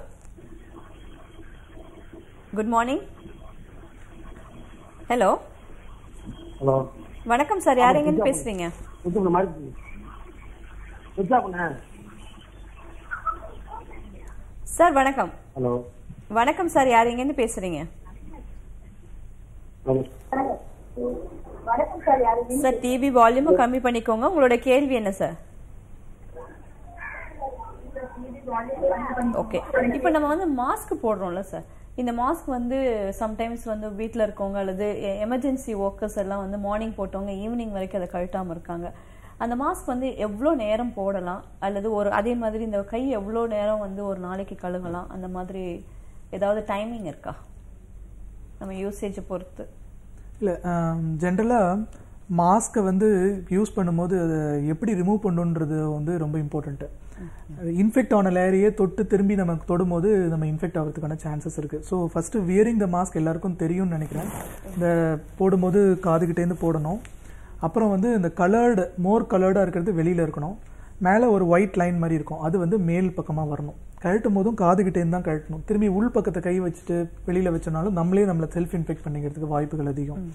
good morning hello hello வணக்கம் சார் யார் எங்கன்னு பேசுறீங்க புது மாதிரி சுவிட்ச் ஆஃப் பண்ண சார் வணக்கம் ஹலோ வணக்கம் சார் யார் எங்கேருந்து பேசுறீங்க சார் டிவி வால்யூமை கம்மி பண்ணிக்கோங்க உங்களோட கேள்வி என்ன சார் ஓகே இப்போ நம்ம வந்து மாஸ்க் போடுறோம்ல சார் இந்த மாஸ்க் வந்து சம்டைம்ஸ் வந்து வீட்டில் இருக்கவங்க அல்லது எமர்ஜென்சி ஒர்க்கர்ஸ் எல்லாம் வந்து மார்னிங் போட்டவங்க ஈவினிங் வரைக்கும் அதை கழட்டாமல் இருக்காங்க அந்த மாஸ்க் வந்து எவ்வளோ நேரம் போடலாம் அல்லது ஒரு அதே மாதிரி இந்த கை எவ்வளோ நேரம் வந்து ஒரு நாளைக்கு கழுவலாம் அந்த மாதிரி ஏதாவது டைமிங் இருக்கா நம்ம யூசேஜை பொறுத்து இல்லை ஜென்ரலாக மாஸ்க்கை வந்து யூஸ் பண்ணும்போது அதை எப்படி ரிமூவ் பண்ணுன்றது வந்து ரொம்ப இம்பார்ட்டண்ட்டு இன்ஃபெக்ட் ஆன லேரியே தொட்டு திரும்பி நமக்கு தொடும்போது நம்ம இன்ஃபெக்ட் ஆகிறதுக்கான சான்சஸ் இருக்குது so first wearing the mask எல்லாருக்கும் தெரியும்னு நினைக்கிறேன் இந்த போடும்போது காதுகிட்டேருந்து போடணும் அப்புறம் வந்து இந்த கலர்டு மோர் கலர்டாக இருக்கிறது வெளியில் இருக்கணும் மேலே ஒரு ஒயிட் லைன் மாதிரி இருக்கும் அது வந்து மேல் பக்கமாக வரணும் கழட்டும் போதும் காதுகிட்டேருந்து தான் கழட்டணும் திரும்பி உள் பக்கத்தை கை வச்சுட்டு வெளியில் வச்சனாலும் நம்மளே நம்மளை செல்ஃப் இன்ஃபெக்ட் பண்ணிக்கிறதுக்கு வாய்ப்புகள் அதிகம்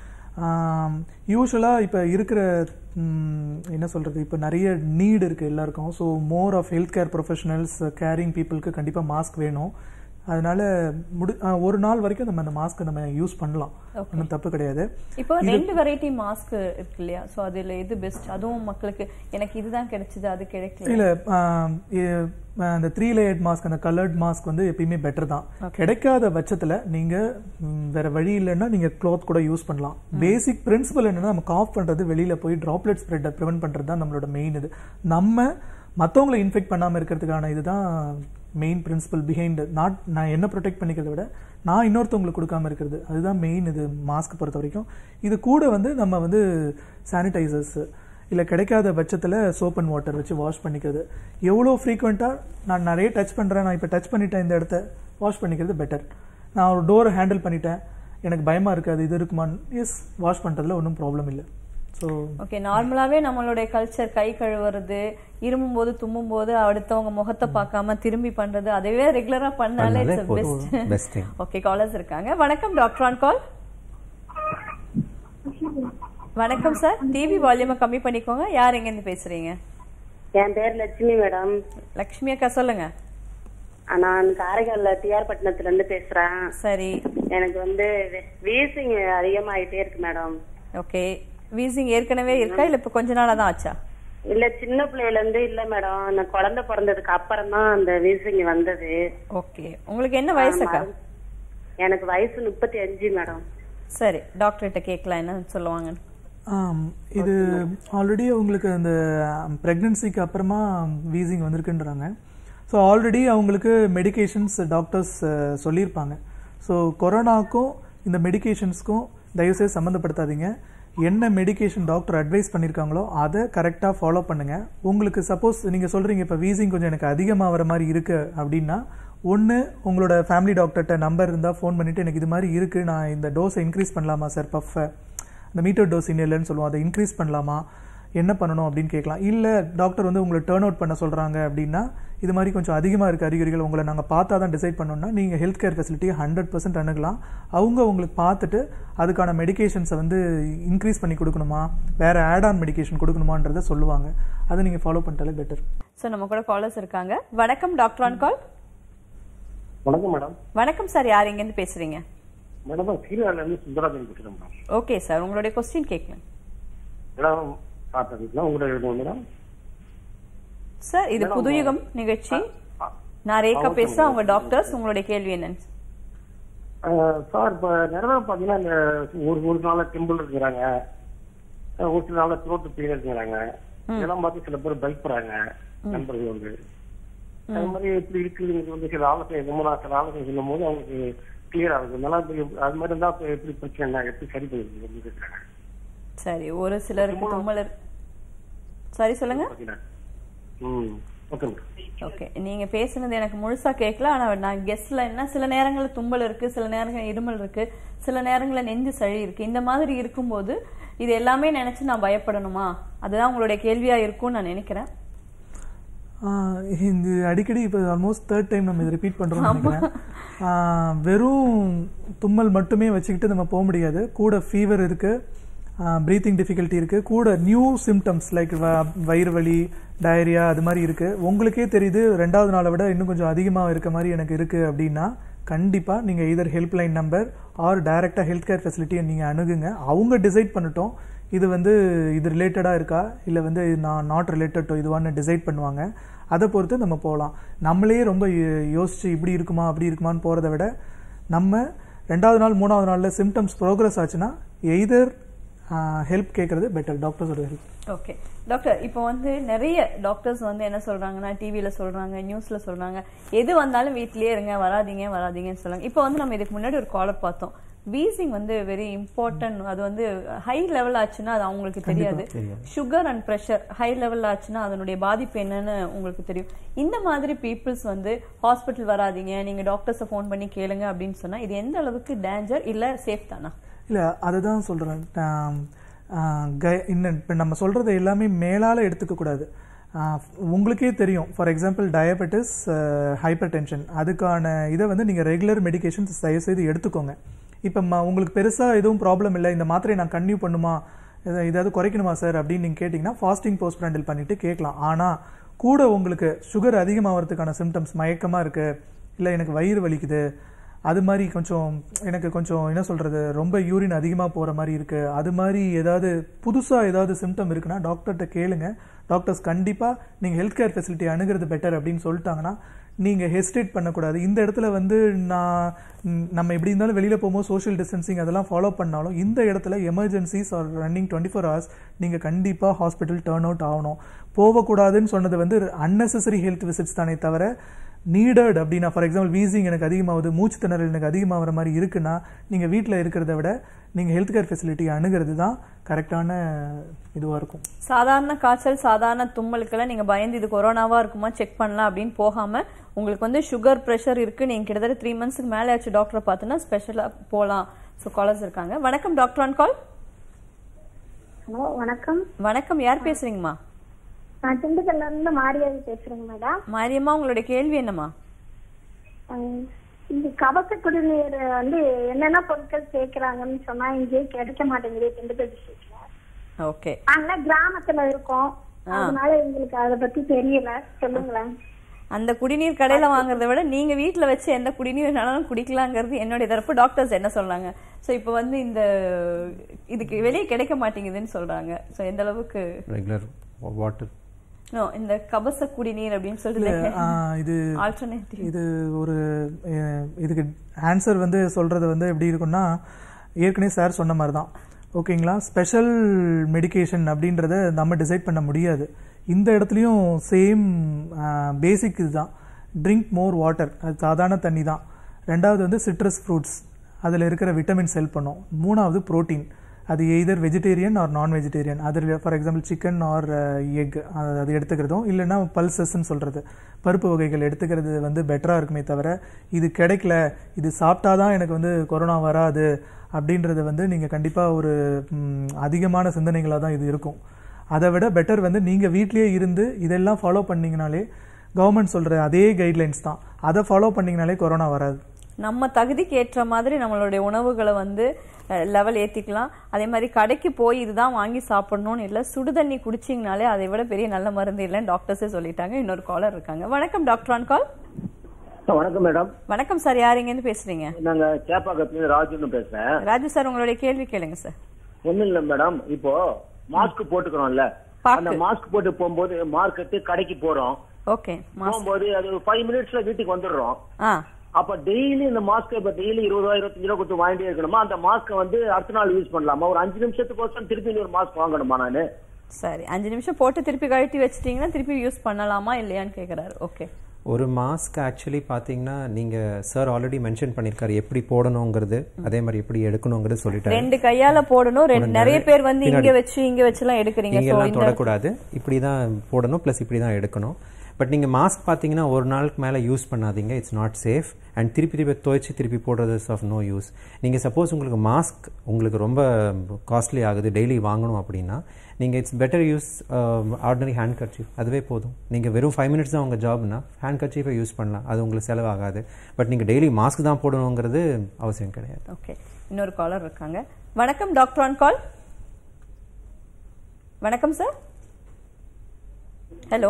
யூஸ்வலாக இப்போ இருக்கிற ம், என்ன சொல்கிறது இப்போ நிறைய நீடு இருக்குது எல்லாருக்கும் so more of health care professionals caring பீப்புளுக்கு கண்டிப்பாக மாஸ்க் வேணும் அதனால முடி ஆ, ஒரு நாள் வரைக்கும் நம்ம அந்த மாஸ்க்கை நம்ம யூஸ் பண்ணலாம் Okay. ஒன்றும் தப்பு கிடையாது இப்போ இது- ரெண்டு வெரைட்டி மாஸ்க் இருக்கு இல்லையா ஸோ அதில் எது பெஸ்ட் அதுவும் மக்களுக்கு எனக்கு இதுதான் கிடைச்சது அது கிடைக்கல இல்ல ஆம், இ- அந்த த்ரீ லேயர்ட் மாஸ்க் அந்த கலர்ட் மாஸ்க் வந்து எப்பயுமே பெட்டர் தான் கிடைக்காத பட்சத்துல நீங்க ம், வேற வழி இல்லைன்னா நீங்க க்ளாத் கூட யூஸ் பண்ணலாம் பேசிக் பிரின்சிபல் என்னன்னா நம்ம காஃப் பண்றது வெளியில போய் டிராப்லெட் ஸ்ப்ரெட்டை ப்ரிவென்ட் பண்றது தான் நம்மளோட மெயின் இது நம்ம மத்தவங்களை இன்ஃபெக்ட் பண்ணாம இருக்கிறதுக்கான இதுதான் மெயின் பிரின்சிபல் பிஹைண்ட் நாட் நான் என்ன ப்ரொடெக்ட் பண்ணிக்கிறத விட நான் இன்னொருத்தவங்களுக்கு கொடுக்காம இருக்கிறது அதுதான் மெயின் இது மாஸ்க் பொறுத்த வரைக்கும் இது கூட வந்து நம்ம வந்து சானிடைசர்ஸ் இல்லை கிடைக்காத பட்சத்தில் சோப் அண்ட் வாட்டர் வச்சு வாஷ் பண்ணிக்கிறது எவ்வளோ ஃப்ரீக்வெண்ட்டாக நான் நிறைய டச் பண்ணுறேன் நான் இப்போ டச் பண்ணிட்டேன் இந்த இடத்த வாஷ் பண்ணிக்கிறது பெட்டர் நான் ஒரு டோரை ஹேண்டில் பண்ணிட்டேன் எனக்கு பயமாக இருக்காது இது இருக்குமான்னு எஸ் வாஷ் பண்ணுறதுல ஒன்றும் ப்ராப்ளம் இல்லை ஸோ ஓகே நார்மலாவே நம்மளுடைய கல்ச்சர் கை கழுவுறது இருமும் போது தும்மும் போது அடுத்தவங்க முகத்தை பார்க்காம திரும்பி பண்றது அதுவே ரெகுலரா பண்ணாலே பண்ணாலே இட்ஸ் போதும். Best Best thing. Okay callers இருக்காங்க வணக்கம் டாக்டர் ஆன் கால் வணக்கம் சார் டிவி வால்யூமை கம்மி பண்ணிக்கோங்க யார் எங்க இருந்து பேசுறீங்க என் பேர் லட்சுமி மேடம் லக்ஷ்மி அக்கா சொல்லுங்க நான் காரைக்கால்ல டிஆர் பட்டினத்துல இருந்து பேசுறேன் சரி எனக்கு வந்து வீசிங் அதிகமாயிட்டே இருக்கு மேடம் ஓகே வீசிங் ஏற்கனவே இருக்கா இல்ல இப்ப கொஞ்ச நாளா தான் ஆச்சா இல்ல சின்ன பிள்ளையில இருந்து இல்ல மேடம் நான் குழந்தை பிறந்ததுக்கு அப்புறம் தான் அந்த வீசிங் வந்தது ஓகே உங்களுக்கு என்ன வயசுக்கா எனக்கு வயசு முப்பத்தி அஞ்சு மேடம் சரி டாக்டர்கிட்ட கேட்கலாம் என்ன சொல்லுவாங்க ஆம், இது ஆல்ரெடி அவங்களுக்கு அந்த ப்ரெக்னன்சிக்கு அப்புறமா வீசிங் வந்திருக்குன்றாங்க ஸோ ஆல்ரெடி அவங்களுக்கு மெடிகேஷன்ஸ் டாக்டர்ஸ் சொல்லியிருப்பாங்க ஸோ கொரோனாக்கும் இந்த மெடிகேஷன்ஸ்க்கும் தயவுசெய்து சம்மந்தப்படுத்தாதீங்க என்ன மெடிகேஷன் டாக்டர் அட்வைஸ் பண்ணியிருக்காங்களோ அதை கரெக்டாக ஃபாலோ பண்ணுங்கள் உங்களுக்கு சப்போஸ் நீங்கள் சொல்கிறீங்க இப்போ வீசிங் கொஞ்சம் எனக்கு அதிகமாக வர மாதிரி இருக்குது அப்படின்னா ஒன்று உங்களோட ஃபேமிலி டாக்டர்கிட்ட நம்பர் இருந்தால் ஃபோன் பண்ணிவிட்டு எனக்கு இது மாதிரி இருக்குது நான் இந்த டோஸை இன்க்ரீஸ் பண்ணலாமா சார் பஃப்பை அந்த மீட்டர் டோஸ் இன்னிலன்னு சொல்லுவோம் அதை இன்க்ரீஸ் பண்ணலாமா என்ன பண்ணணும் அப்படின்னு கேட்கலாம் இல்லை டாக்டர் வந்து உங்களை டேர்ன் அவுட் பண்ண சொல்கிறாங்க அப்படின்னா இது மாதிரி கொஞ்சம் அதிகமாக இருக்க அறிகுறிகள் உங்களை நாங்கள் பார்த்தா தான் டிசைட் பண்ணோம்னா நீங்கள் ஹெல்த் கேர் ஃபெசிலிட்டியை ஹண்ட்ரட் பர்சன்ட் அணுகலாம் அவங்க உங்களுக்கு பார்த்துட்டு அதுக்கான மெடிகேஷன்ஸை வந்து இன்க்ரீஸ் பண்ணி கொடுக்கணுமா வேறு ஆட் ஆன் மெடிகேஷன் கொடுக்கணுமான்றதை சொல்லுவாங்க அதை நீங்கள் ஃபாலோ பண்ணிட்டாலே பெட்டர் ஸோ நம்ம கூட காலர்ஸ் இருக்காங்க வணக்கம் டாக்டர் ஆன் கால் வணக்கம் மேடம் வணக்கம் சார் யார் இங்கேருந்து பேசுறீங்க மேடம் சீரியால இருந்து சுந்தராஜன் பேசுறேன் மேடம் ஓகே சார் உங்களுடைய கொஸ்டின் கேட்கலாம் மேடம் பார்த்தீங்களா உங்களுடைய இது மேடம் சார் இது மேடம், புதுயுகம் நிகழ்ச்சி நான் ரேகா ஓகே பேசுறேன் மேடம். உங்க டாக்டர்ஸ் உங்களுடைய கேள்வி என்னன்னு அஹ், சார் இப்ப நிறைய பாத்தீங்கன்னா இந்த ஒரு ஒரு நாள டெம்பிள் இருக்கிறாங்க அஹ், ஒரு சில நாள த்ரோட்டு பெயின் இருக்கிறாங்க இதெல்லாம் பார்த்து சில பேர் பயப்படுறாங்க நண்பர்கள் வந்து அது மாதிரி இப்படி இருக்குங்கிறது வந்து சில ஆலோசனை ரொம்ப நாள் சில ஆலோசனை சொல்லும் போது அவங்களுக்கு கிளியர் ஆகுது நல்லா இப்படி- அது மாதிரி இருந்தா இப்ப எப்படி பிரச்சனை எப்படி சரி பண்ணிருக்கு அப்படின்னு கேட்கறாங்க சரி ஒரு சிலருக்கு தும்மல் இரு- சரி சொல்லுங்க பாத்தீங்கன்னா ம் ஓகே மேடம் ஓகே நீங்க பேசுனது எனக்கு முழுசா கேட்கல ஆனா நான் கெஸ்ட்ல என்ன சில நேரங்கள்ல தும்பல் இருக்கு சில நேரங்கள் இருமல் இருக்கு சில நேரங்கள்ல நெஞ்சு சளி இருக்கு இந்த மாதிரி இருக்கும்போது இது எல்லாமே நினைச்சு நான் பயப்படணுமா அதுதான் உங்களுடைய கேள்வியா இருக்கும்னு நான் நினைக்கிறேன் ஆஹ் இந்த அடிக்கடி இப்போ ஆல்மோஸ்ட் தேர்ட் டைம் நம்ம இதை ரிப்பீட் பண்ணுறோம்னு நினைக்கிறேன் ஆஹ் வெறும் தும்மல் மட்டுமே வச்சுக்கிட்டு நம்ம போக முடியாது கூட ஃபீவர் இருக்கு ப்ரீத்திங் டிஃபிகல்ட்டி இருக்கு கூட நியூ சிம்டம்ஸ் லைக் வயிறு வலி டயரியா அது மாதிரி இருக்கு உங்களுக்கே தெரியுது ரெண்டாவது நாளை விட இன்னும் கொஞ்சம் அதிகமாக இருக்க மாதிரி எனக்கு இருக்கு அப்படின்னா கண்டிப்பாக நீங்கள் இதர் ஹெல்ப்லைன் நம்பர் ஆர் டைரெக்டாக ஹெல்த் கேர் ஃபெசிலிட்டியை நீங்கள் அணுகுங்க அவங்க டிசைட் பண்ணட்டும் இது வந்து இது ரிலேட்டடாக இருக்கா இல்லை வந்து நான் நாட் ரிலேட்டட் டு இதுவான்னு டிசைட் பண்ணுவாங்க அதை பொறுத்து நம்ம போகலாம் நம்மளே ரொம்ப யோ- யோசிச்சு இப்படி இருக்குமா அப்படி இருக்குமான்னு போகிறத விட நம்ம ரெண்டாவது நாள் மூணாவது நாளில் சிம்டம்ஸ் ப்ரோக்ரஸ் ஆச்சுன்னா எய்தர் ஹெல்ப் கேட்குறது பெட்டர் டாக்டர்ஸோட ஹெல்ப் ஓகே டாக்டர் இப்போ வந்து நிறைய டாக்டர்ஸ் வந்து என்ன சொல்றாங்கன்னா டிவில சொல்றாங்க நியூஸ்ல சொல்றாங்க எது வந்தாலும் வீட்லயே இருங்க வராதீங்க வராதீங்கன்னு சொல்றாங்க இப்போ வந்து நம்ம இதுக்கு முன்னாடி ஒரு காலர் பார்த்தோம் வீசிங் வந்து வெரி இம்பார்ட்டன்ட் அது வந்து ஹை லெவல் ஆச்சுன்னா அது அவங்களுக்கு தெரியாது தெரியாது. Sugar and pressure high level ஆச்சுன்னா அதனுடைய பாதிப்பு என்னன்னு உங்களுக்கு தெரியும் இந்த மாதிரி பீப்புள்ஸ் வந்து ஹாஸ்பிட்டல் வராதீங்க நீங்க டாக்டர்ஸை ஃபோன் பண்ணி கேளுங்க அப்படின்னு சொன்னா இது எந்த அளவுக்கு டேஞ்சர் இல்ல சேஃப் தானா இல்லை அதை தான் சொல்கிறேன் இன்னும் இப்போ நம்ம சொல்கிறத எல்லாமே மேலால் எடுத்துக்கக்கூடாது உங்களுக்கே தெரியும் for example diabetes hypertension அதுக்கான இதை வந்து நீங்கள் ரெகுலர் மெடிகேஷன்ஸ் தயவுசெய்து எடுத்துக்கோங்க இப்போ ம- உங்களுக்கு பெருசாக எதுவும் ப்ராப்ளம் இல்லை இந்த மாத்திரையை நான் கன்டினியூ பண்ணுமா இதை- இதாவது குறைக்கணுமா சார் அப்படின்னு நீங்கள் கேட்டிங்கன்னா ஃபாஸ்டிங் போஸ்ட் ஹேண்டில் பண்ணிட்டு கேட்கலாம் ஆனால் கூட உங்களுக்கு சுகர் அதிகமாகிறதுக்கான சிம்டம்ஸ் மயக்கமாக இருக்குது இல்லை எனக்கு வயிறு வலிக்குது அது மாதிரி கொஞ்சம் எனக்கு கொஞ்சம் என்ன சொல்றது ரொம்ப யூரின் அதிகமாக போகிற மாதிரி இருக்கு அது மாதிரி ஏதாவது புதுசாக ஏதாவது சிம்டம் இருக்குன்னா டாக்டர்கிட்ட கேளுங்க டாக்டர்ஸ் கண்டிப்பாக நீங்கள் ஹெல்த் கேர் ஃபெசிலிட்டி அணுகிறது பெட்டர் அப்படின்னு சொல்லிட்டாங்கன்னா நீங்கள் ஹெசிடேட் பண்ணக்கூடாது இந்த இடத்துல வந்து நான் ம், நம்ம எப்படி இருந்தாலும் வெளியில் போகும்போது சோஷியல் டிஸ்டன்சிங் அதெல்லாம் ஃபாலோ பண்ணாலும் இந்த இடத்துல emergencies are running twenty four hours நீங்கள் கண்டிப்பாக ஹாஸ்பிட்டல் டேர்ன் அவுட் ஆகணும் போகக்கூடாதுன்னு சொன்னது வந்து அன்னெசரி ஹெல்த் விசிட்ஸ் தானே தவிர நீடட் அப்படின்னா ஃபார் எக்ஸாம்பிள் வீசிங் எனக்கு அதிகமாகுது மூச்சு திணறல் எனக்கு அதிகமாகிற மாதிரி இருக்குன்னா நீங்கள் வீட்டில் இருக்கிறத விட நீங்கள் ஹெல்த் கேர் ஃபெசிலிட்டி அணுகிறது தான் கரெக்டான இதுவாக இருக்கும் சாதாரண காய்ச்சல் சாதாரண தும்மலுக்கெல்லாம் நீங்க பயந்து இது கொரோனாவா இருக்குமா செக் பண்ணலாம் அப்படின்னு போகாம உங்களுக்கு வந்து சுகர் பிரஷர் இருக்கு நீங்க கிட்டத்தட்ட த்ரீ மந்த்ஸ்க்கு மேலே ஆச்சு டாக்டரை பார்த்தோன்னா ஸ்பெஷலா போகலாம் ஸோ காலர்ஸ் இருக்காங்க வணக்கம் டாக்டர் ஆன் கால் ஹலோ வணக்கம் வணக்கம் யார் பேசுறீங்கம்மா நான் திண்டுக்கல்ல இருந்து மாரியாவி பேசுறேங்க மேடம் மாரியம்மா உங்களுடைய கேள்வி என்னம்மா அஹ் இந்த கவச குடிநீர் வந்து என்னென்ன பொருட்கள் சேர்க்கிறாங்கன்னு சொன்னா இங்கே கிடைக்க மாட்டேங்குது திண்டுக்கல் டிஸ்ட்ரிக்ட்ல ஓகே நாங்க கிராமத்துல இருக்கோம் ஆ. அதனால எங்களுக்கு அதை பத்தி தெரியல சொல்லுங்களேன் அந்த குடிநீர் கடையில வாங்குறதை விட நீங்க வீட்ல வச்சு எந்த குடிநீர் வேணாலும் குடிக்கலாங்கிறது என்னுடைய தரப்பு டாக்டர்ஸ் என்ன சொல்றாங்க சோ இப்போ வந்து இந்த இதுக்கு வெளியே கிடைக்க மாட்டேங்குதுன்னு சொல்றாங்க சோ எந்த அளவுக்கு ரெகுலர் வாட்டர் நோ இந்த கபச குடிநீர் அப்படின்னு இல்ல, ஆ, சொல்லிட்டு இது ஆல்டர்னேட்டிவ் இது ஒரு அஹ், இதுக்கு ஆன்சர் வந்து சொல்றது வந்து எப்படி இருக்கும்னா ஏற்கனவே சார் சொன்ன மாதிரி தான் ஓகேங்களா ஸ்பெஷல் மெடிகேஷன் அப்படின்றத நம்ம டிசைட் பண்ண முடியாது இந்த இடத்துலையும் சேம் பேசிக் இதுதான் ட்ரிங்க் மோர் வாட்டர் அது சாதாரண தண்ணி தான் ரெண்டாவது வந்து சிட்ரஸ் ஃப்ரூட்ஸ் அதில் இருக்கிற விட்டமின்ஸ் ஹெல்ப் பண்ணும் மூணாவது புரோட்டீன் அது either vegetarian or non vegetarian அதில் for example chicken or egg அது எடுத்துக்கிறதும் இல்லைன்னா பல்சஸ்ன்னு சொல்கிறது பருப்பு வகைகள் எடுத்துக்கிறது வந்து பெட்டராக இருக்குமே தவிர இது கிடைக்கல இது சாப்பிட்டா தான் எனக்கு வந்து கொரோனா வராது அப்படின்றது வந்து நீங்கள் கண்டிப்பாக ஒரு ம், அதிகமான சிந்தனைகளாக தான் இது இருக்கும் அதை விட பெட்டர் வந்து நீங்கள் வீட்லேயே இருந்து இதெல்லாம் ஃபாலோ பண்ணீங்கனாலே கவர்மெண்ட் சொல்கிற அதே கைட்லைன்ஸ் தான் அதை ஃபாலோ பண்ணீங்கனாலே கொரோனா வராது நம்ம தகுதிக்கு ஏற்ற மாதிரி நம்மளுடைய உணவுகளை வந்து லெவல் ஏத்திக்கலாம் அதே மாதிரி கடைக்கு போய் இதுதான் வாங்கி சாப்பிடணும்னு இல்ல சுடு தண்ணி குடிச்சிங்கனாலே அதை விட பெரிய நல்ல மருந்து இல்லைன்னு டாக்டர்ஸே சொல்லிட்டாங்க இன்னொரு காலர் இருக்காங்க வணக்கம் டாக்டர் ஆன் கால் வணக்கம் மேடம் வணக்கம் சார் யாருங்கன்னு பேசுறீங்க நாங்க சேப்பாக்கத்துல ராஜுன்னு பேசுறேன் ராஜு சார் உங்களுடைய கேள்வி கேளுங்க சார் ஒண்ணும் இல்ல மேடம் இப்போ மாஸ்க் போட்டுக்கிறோம்ல அந்த மாஸ்க் போட்டு போகும்போது மார்க்கெட்டு கடைக்கு போறோம் ஓகே போகும்போது அது ஒரு ஃபைவ் மினிட்ஸ்ல வீட்டுக்கு வந்துடுறோம் ஆ அப்ப டெய்லி இந்த மாஸ்க் இப்ப டெய்லி இருபது ரூபாய் இருபத்தஞ்சு ரூபா கொடுத்து வாங்கிட்டே இருக்கணுமா அந்த மாஸ்க வந்து அடுத்த நாள் யூஸ் பண்ணலாமா ஒரு அஞ்சு நிமிஷத்துக்கோசம் திருப்பி இன்னொரு மாஸ்க் வாங்கணுமா நானு சரி அஞ்சு நிமிஷம் போட்டு திருப்பி கழட்டி வச்சிட்டீங்கன்னா திருப்பி யூஸ் பண்ணலாமா இல்லையான்னு கேக்குறாரு ஓகே ஒரு மாஸ்க் ஆக்சுவலி பார்த்தீங்கன்னா நீங்கள் சார் ஆல்ரெடி மென்ஷன் பண்ணியிருக்காரு எப்படி போடணுங்கிறது அதே மாதிரி எப்படி எடுக்கணுங்கிறது சொல்லிட்டாரு ரெண்டு கையால போடணும் ரெண்டு ஒண்ணு நிறைய பேர் வந்து இங்க பின்னாடி. வச்சு இங்க வச்சுலாம் எடுக்கிறீங்க நீங்க So, எல்லாம் இந்த தொடக்கூடாது இப்படி தான் போடணும் ப்ளஸ் இப்படி தான் எடுக்கணும் பட் நீங்கள் மாஸ்க் பார்த்தீங்கன்னா ஒரு நாளுக்கு மேலே யூஸ் பண்ணாதீங்க இட்ஸ் நாட் சேஃப் அண்ட் திருப்பி திருப்பி துவைச்சு திருப்பி போடுறது ஆஃப் நோ யூஸ் நீங்கள் சப்போஸ் உங்களுக்கு மாஸ்க் உங்களுக்கு ரொம்ப காஸ்ட்லி ஆகுது டெய்லி வாங்கணும் அப்படின்னா நீங்கள் it's better use ordinary handkerchief அதுவே போதும் நீங்கள் வெறும் ஃபைவ் மினிட்ஸ் தான் உங்கள் ஜாப்னா ஹேண்ட் கர்ச்சீஃபை யூஸ் பண்ணலாம் அது உங்களுக்கு செலவாகாது பட் நீங்கள் டெய்லி மாஸ்க் தான் போடணுங்கிறது அவசியம் கிடையாது ஓகே இன்னொரு காலர் இருக்காங்க வணக்கம் டாக்டர் ஆன் கால் வணக்கம் சார் ஹலோ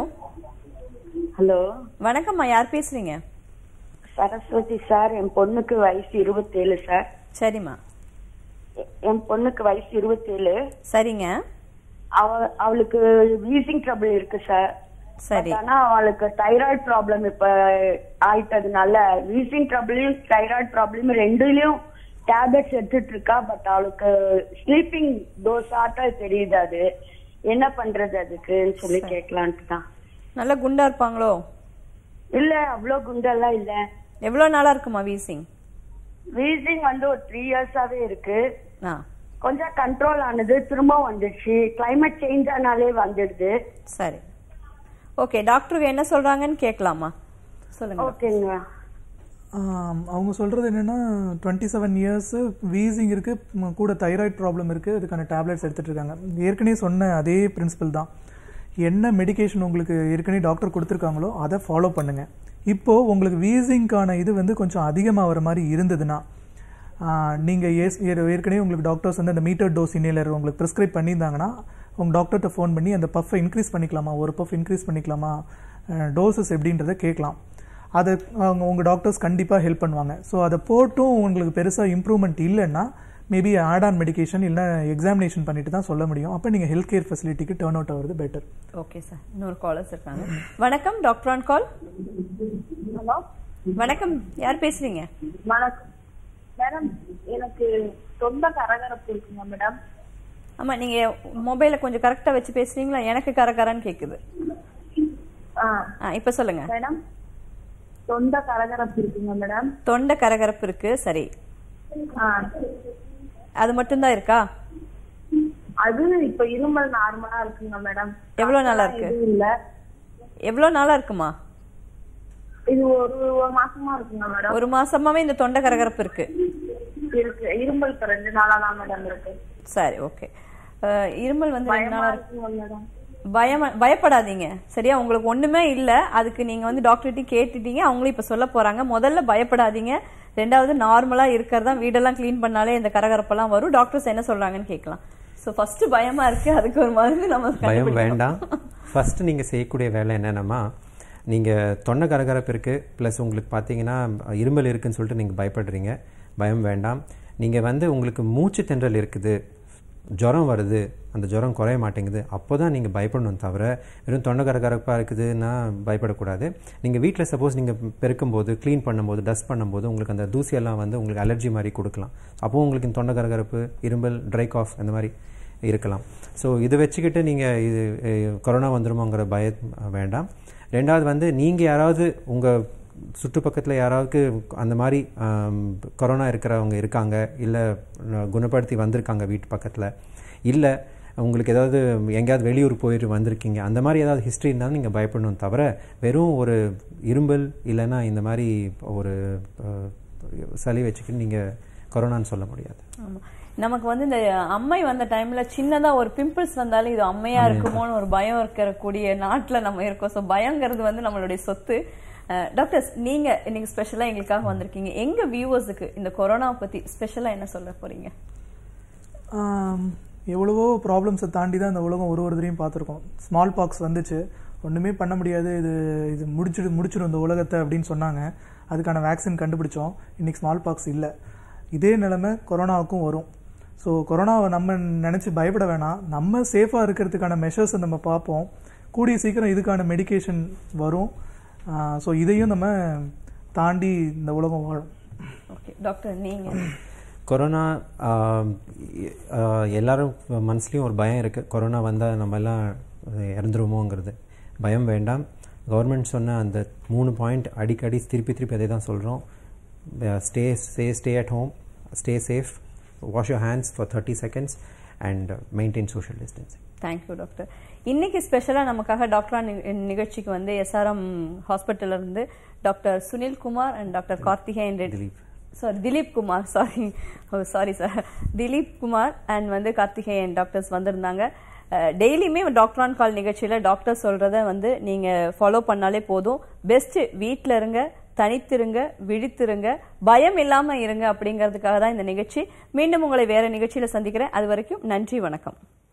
ஹலோ வணக்கம்மா யார் பேசுறீங்க சரஸ்வதி சார் என் பொண்ணுக்கு வயசு இருபத்தேழு சார் சரிம்மா என் பொண்ணுக்கு வயசு இருபத்தேழு சரிங்க அவ அவளுக்கு வீசிங் ட்ரபிள் இருக்கு சார் சரி But ஆனா அவளுக்கு தைராய்டு ப்ராப்ளம் இப்ப ஆயிட்டதுனால வீசிங் ட்ரபிளையும் தைராய்டு ப்ராப்ளம் ரெண்டுலயும் டேப்லெட்ஸ் எடுத்துட்டு இருக்கா பட் அவளுக்கு ஸ்லீப்பிங் டோஸ் ஆட்டா தெரியுது அது என்ன பண்றது அதுக்குன்னு சொல்லி கேட்கலான்ட்டு தான் நல்ல குண்டா இருப்பாங்களோ இல்ல அவ்வளவு குண்டெல்லாம் இல்ல எவ்வளவு நாளா இருக்குமா வீசிங் வீசிங் வந்து ஒரு த்ரீ இயர்ஸாவே இருக்கு ஆ கொஞ்சம் கண்ட்ரோல் ஆனது திரும்ப வந்துடுச்சு கிளைமேட் சேஞ்ச் ஆனாலே வந்துடுது சரி ஓகே டாக்டருக்கு என்ன சொல்றாங்கன்னு கேட்கலாமா சொல்லுங்க ஓகேங்க ஆம், அவங்க சொல்கிறது என்னென்னா டுவெண்ட்டி செவன் இயர்ஸு வீசிங் இருக்குது கூட தைராய்டு ப்ராப்ளம் இருக்குது அதுக்கான டேப்லெட்ஸ் எடுத்துகிட்டு இருக்காங்க ஏற்கனவே சொன்ன அதே பிரின்சிபல் தான் என்ன மெடிகேஷன் உங்களுக்கு ஏற்கனவே டாக்டர் கொடுத்துருக்காங்களோ அதை ஃபாலோ பண்ணுங்கள் இப்போது உங்களுக்கு வீசிங்க்கான இது வந்து கொஞ்சம் அதிகமாக வர மாதிரி இருந்ததுன்னா நீங்கள் ஏஸ் ஏ- ஏற்கனவே உங்களுக்கு டாக்டர்ஸ் வந்து அந்த மீட்டர் டோஸ் இன்ஹேலர் உங்களுக்கு ப்ரிஸ்கிரைப் பண்ணியிருந்தாங்கன்னா உங்கள் டாக்டர்கிட்ட ஃபோன் பண்ணி அந்த பஃப்பை இன்க்ரீஸ் பண்ணிக்கலாமா ஒரு பஃப் இன்க்ரீஸ் பண்ணிக்கலாமா டோசஸ் எப்படின்றத கேட்கலாம் அது அவங்க உங்கள் டாக்டர்ஸ் கண்டிப்பாக ஹெல்ப் பண்ணுவாங்க ஸோ அதை போட்டும் உங்களுக்கு பெருசாக இம்ப்ரூவ்மெண்ட் இல்லைன்னா மேபி ஆட் ஆன் மெடிகேஷன் இல்லை எக்ஸாமினேஷன் பண்ணிட்டு தான் சொல்ல முடியும் அப்போ நீங்கள் ஹெல்த் கேர் ஃபெசிலிட்டிக்கு டேர்ன் அவுட் ஆகுறது பெட்டர் ஓகே சார் இன்னொரு காலர்ஸ் இருக்காங்க வணக்கம் டாக்டர் ஆன் கால் ஹலோ வணக்கம் யார் பேசுறீங்க வணக்கம் மேடம் எனக்கு தொண்டை கரகரப்பு இருக்குங்க மேடம் ஆமா நீங்க மொபைல கொஞ்சம் கரெக்டா வச்சு பேசுறீங்களா எனக்கு கரகரன்னு கேக்குது ஆ ஆ இப்ப சொல்லுங்க மேடம் தொண்டை கரகரப்பு இருக்குங்க மேடம் தொண்டை கரகரப்பு இருக்கு சரி ஆ அது மட்டும்தான் இருக்கா அது இப்ப இருமல் நார்மலா இருக்குங்க மேடம் எவ்வளவு நாளா இருக்கு எதுவும் இல்ல எவ்வளவு நாளா இருக்குமா இது ஒரு ஒரு மாசமா இருக்குங்க மேடம் ஒரு மாசமாவே இந்த தொண்டை கரகரப்பு இருக்கு இருக்கு இருமல் இப்ப ரெண்டு நாளா தான் மேடம் இருக்கு சரி ஓகே இருமல் வந்து ரெண்டு பயமா நாளா இருக்கு இருக்குங்க மேடம் பயம் பயப்படாதீங்க சரியா உங்களுக்கு ஒண்ணுமே இல்ல அதுக்கு நீங்க வந்து டாக்டர்கிட்ட கேட்டுட்டீங்க அவங்களும் இப்ப சொல்ல போறாங்க முதல்ல பயப்படாதீங்க ரெண்டாவது நார்மலா இருக்கிறதா வீடெல்லாம் க்ளீன் பண்ணாலே இந்த கரகரப்பெல்லாம் வரும் டாக்டர்ஸ் என்ன சொல்றாங்கன்னு கேட்கலாம் சோ ஃபர்ஸ்ட் பயமா இருக்கு அதுக்கு ஒரு மருந்து நம்ம பயம் கண்டுபிடிக்கணும். வேண்டாம் ஃபர்ஸ்ட் நீங்கள் செய்யக்கூடிய வேலை என்னென்னமா நீங்கள் தொண்டை கரகரப்பு இருக்குது ப்ளஸ் உங்களுக்கு பார்த்தீங்கன்னா இருமல் இருக்குன்னு சொல்லிட்டு நீங்கள் பயப்படுறீங்க பயம் வேண்டாம் நீங்கள் வந்து உங்களுக்கு மூச்சு திணறல் இருக்குது ஜுரம் வருது அந்த ஜுரம் குறைய மாட்டேங்குது அப்போ தான் நீங்கள் பயப்படணும் தவிர வெறும் தொண்டை கரகரப்பாக இருக்குதுன்னா பயப்படக்கூடாது நீங்கள் வீட்டில் சப்போஸ் நீங்கள் பெருக்கும்போது க்ளீன் பண்ணும்போது டஸ்ட் பண்ணும்போது உங்களுக்கு அந்த தூசியெல்லாம் வந்து உங்களுக்கு அலர்ஜி மாதிரி கொடுக்கலாம் அப்போது உங்களுக்கு இந்த தொண்டை கரகரப்பு இரும்பல் ட்ரை காஃப் அந்த மாதிரி இருக்கலாம் ஸோ இதை வச்சுக்கிட்டு நீங்கள் இது அஹ், கொரோனா வந்துருமோங்கிற பயம் வேண்டாம் ரெண்டாவது வந்து நீங்கள் யாராவது உங்கள் சுற்றுப்பக்கத்தில் யாராவது அந்த மாதிரி ஆம், கொரோனா இருக்கிறவங்க இருக்காங்க இல்லை குணப்படுத்தி வந்திருக்காங்க வீட்டு பக்கத்தில் இல்லை உங்களுக்கு ஏதாவது எங்கேயாவது வெளியூர் போயிட்டு வந்திருக்கீங்க அந்த மாதிரி ஏதாவது ஹிஸ்ட்ரி இருந்தாலும் நீங்கள் பயப்படணும் தவிர வெறும் ஒரு இரும்பல் இல்லைன்னா இந்த மாதிரி ஒரு அஹ், சளி வச்சுக்கிட்டு நீங்கள் கொரோனான்னு சொல்ல முடியாது ஆமா. நமக்கு வந்து இந்த அம்மை வந்த டைம்ல சின்னதா ஒரு பிம்பிள்ஸ் வந்தாலும் இது அம்மையா இருக்குமோன்னு ஒரு பயம் இருக்கக்கூடிய நாட்டுல நம்ம இருக்கோம் ஸோ பயங்கிறது வந்து நம்மளுடைய சொத்து அஹ், டாக்டர்ஸ் நீங்க இன்னைக்கு ஸ்பெஷலா எங்களுக்காக வந்திருக்கீங்க எங்க வியூவர்ஸுக்கு இந்த கொரோனாவை பத்தி ஸ்பெஷலா என்ன சொல்ல போறீங்க ஆம், எவ்வளவோ ப்ராப்ளம்ஸை தாண்டி தான் இந்த உலகம் ஒரு ஒருத்தரையும் பார்த்துருக்கோம் ஸ்மால் பாக்ஸ் வந்துச்சு ஒன்றுமே பண்ண முடியாது இது இது முடிச்சிடு முடிச்சிடும் இந்த உலகத்தை அப்படின்னு சொன்னாங்க அதுக்கான வேக்சின் கண்டுபிடிச்சோம் இன்னைக்கு ஸ்மால் பாக்ஸ் இல்லை இதே நிலைமை கொரோனாவுக்கும் வரும் ஸோ கொரோனாவை நம்ம நினச்சி பயப்பட வேணாம் நம்ம சேஃபாக இருக்கிறதுக்கான மெஷர்ஸை நம்ம பார்ப்போம் கூடிய சீக்கிரம் இதுக்கான மெடிகேஷன் வரும் ஸோ இதையும் நம்ம தாண்டி இந்த உலகம் வாழும் ஓகே டாக்டர் நீங்க கொரோனா ஆம், ஆஹ், எல்லாரும் மனசுலையும் ஒரு பயம் இருக்குது கொரோனா வந்தால் நம்ம எல்லாம் இறந்துருமோங்கிறது பயம் வேண்டாம் கவர்மெண்ட் சொன்ன அந்த மூணு பாயிண்ட் அடிக்கடி திருப்பி திருப்பி அதே தான் சொல்கிறோம் stay stay stay at home stay safe wash your hands for thirty seconds and maintain social distancing thank you doctor இன்னைக்கு ஸ்பெஷலாக நமக்காக டாக்டர் நிகழ்ச்சிக்கு வந்து எஸ்ஆர்எம் ஹாஸ்பிட்டல்ல இருந்து doctor Sunil Kumar and doctor Karthikeyan Reddy sorry Dilip Kumar sorry sorry sir Dilip Kumar and வந்து கார்த்திகேயன் டாக்டர்ஸ் வந்திருந்தாங்க டெய்லியுமே டாக்டர் ஆன் கால் நிகழ்ச்சியில் டாக்டர் சொல்றத வந்து நீங்க ஃபாலோ பண்ணாலே போதும் பெஸ்ட் வீட்டில் இருங்க தனித்திருங்க விழித்திருங்க பயம் இல்லாம இருங்க அப்படிங்கிறதுக்காக தான் இந்த நிகழ்ச்சி மீண்டும் உங்களை வேற நிகழ்ச்சியில சந்திக்கிறேன் அது வரைக்கும் நன்றி வணக்கம்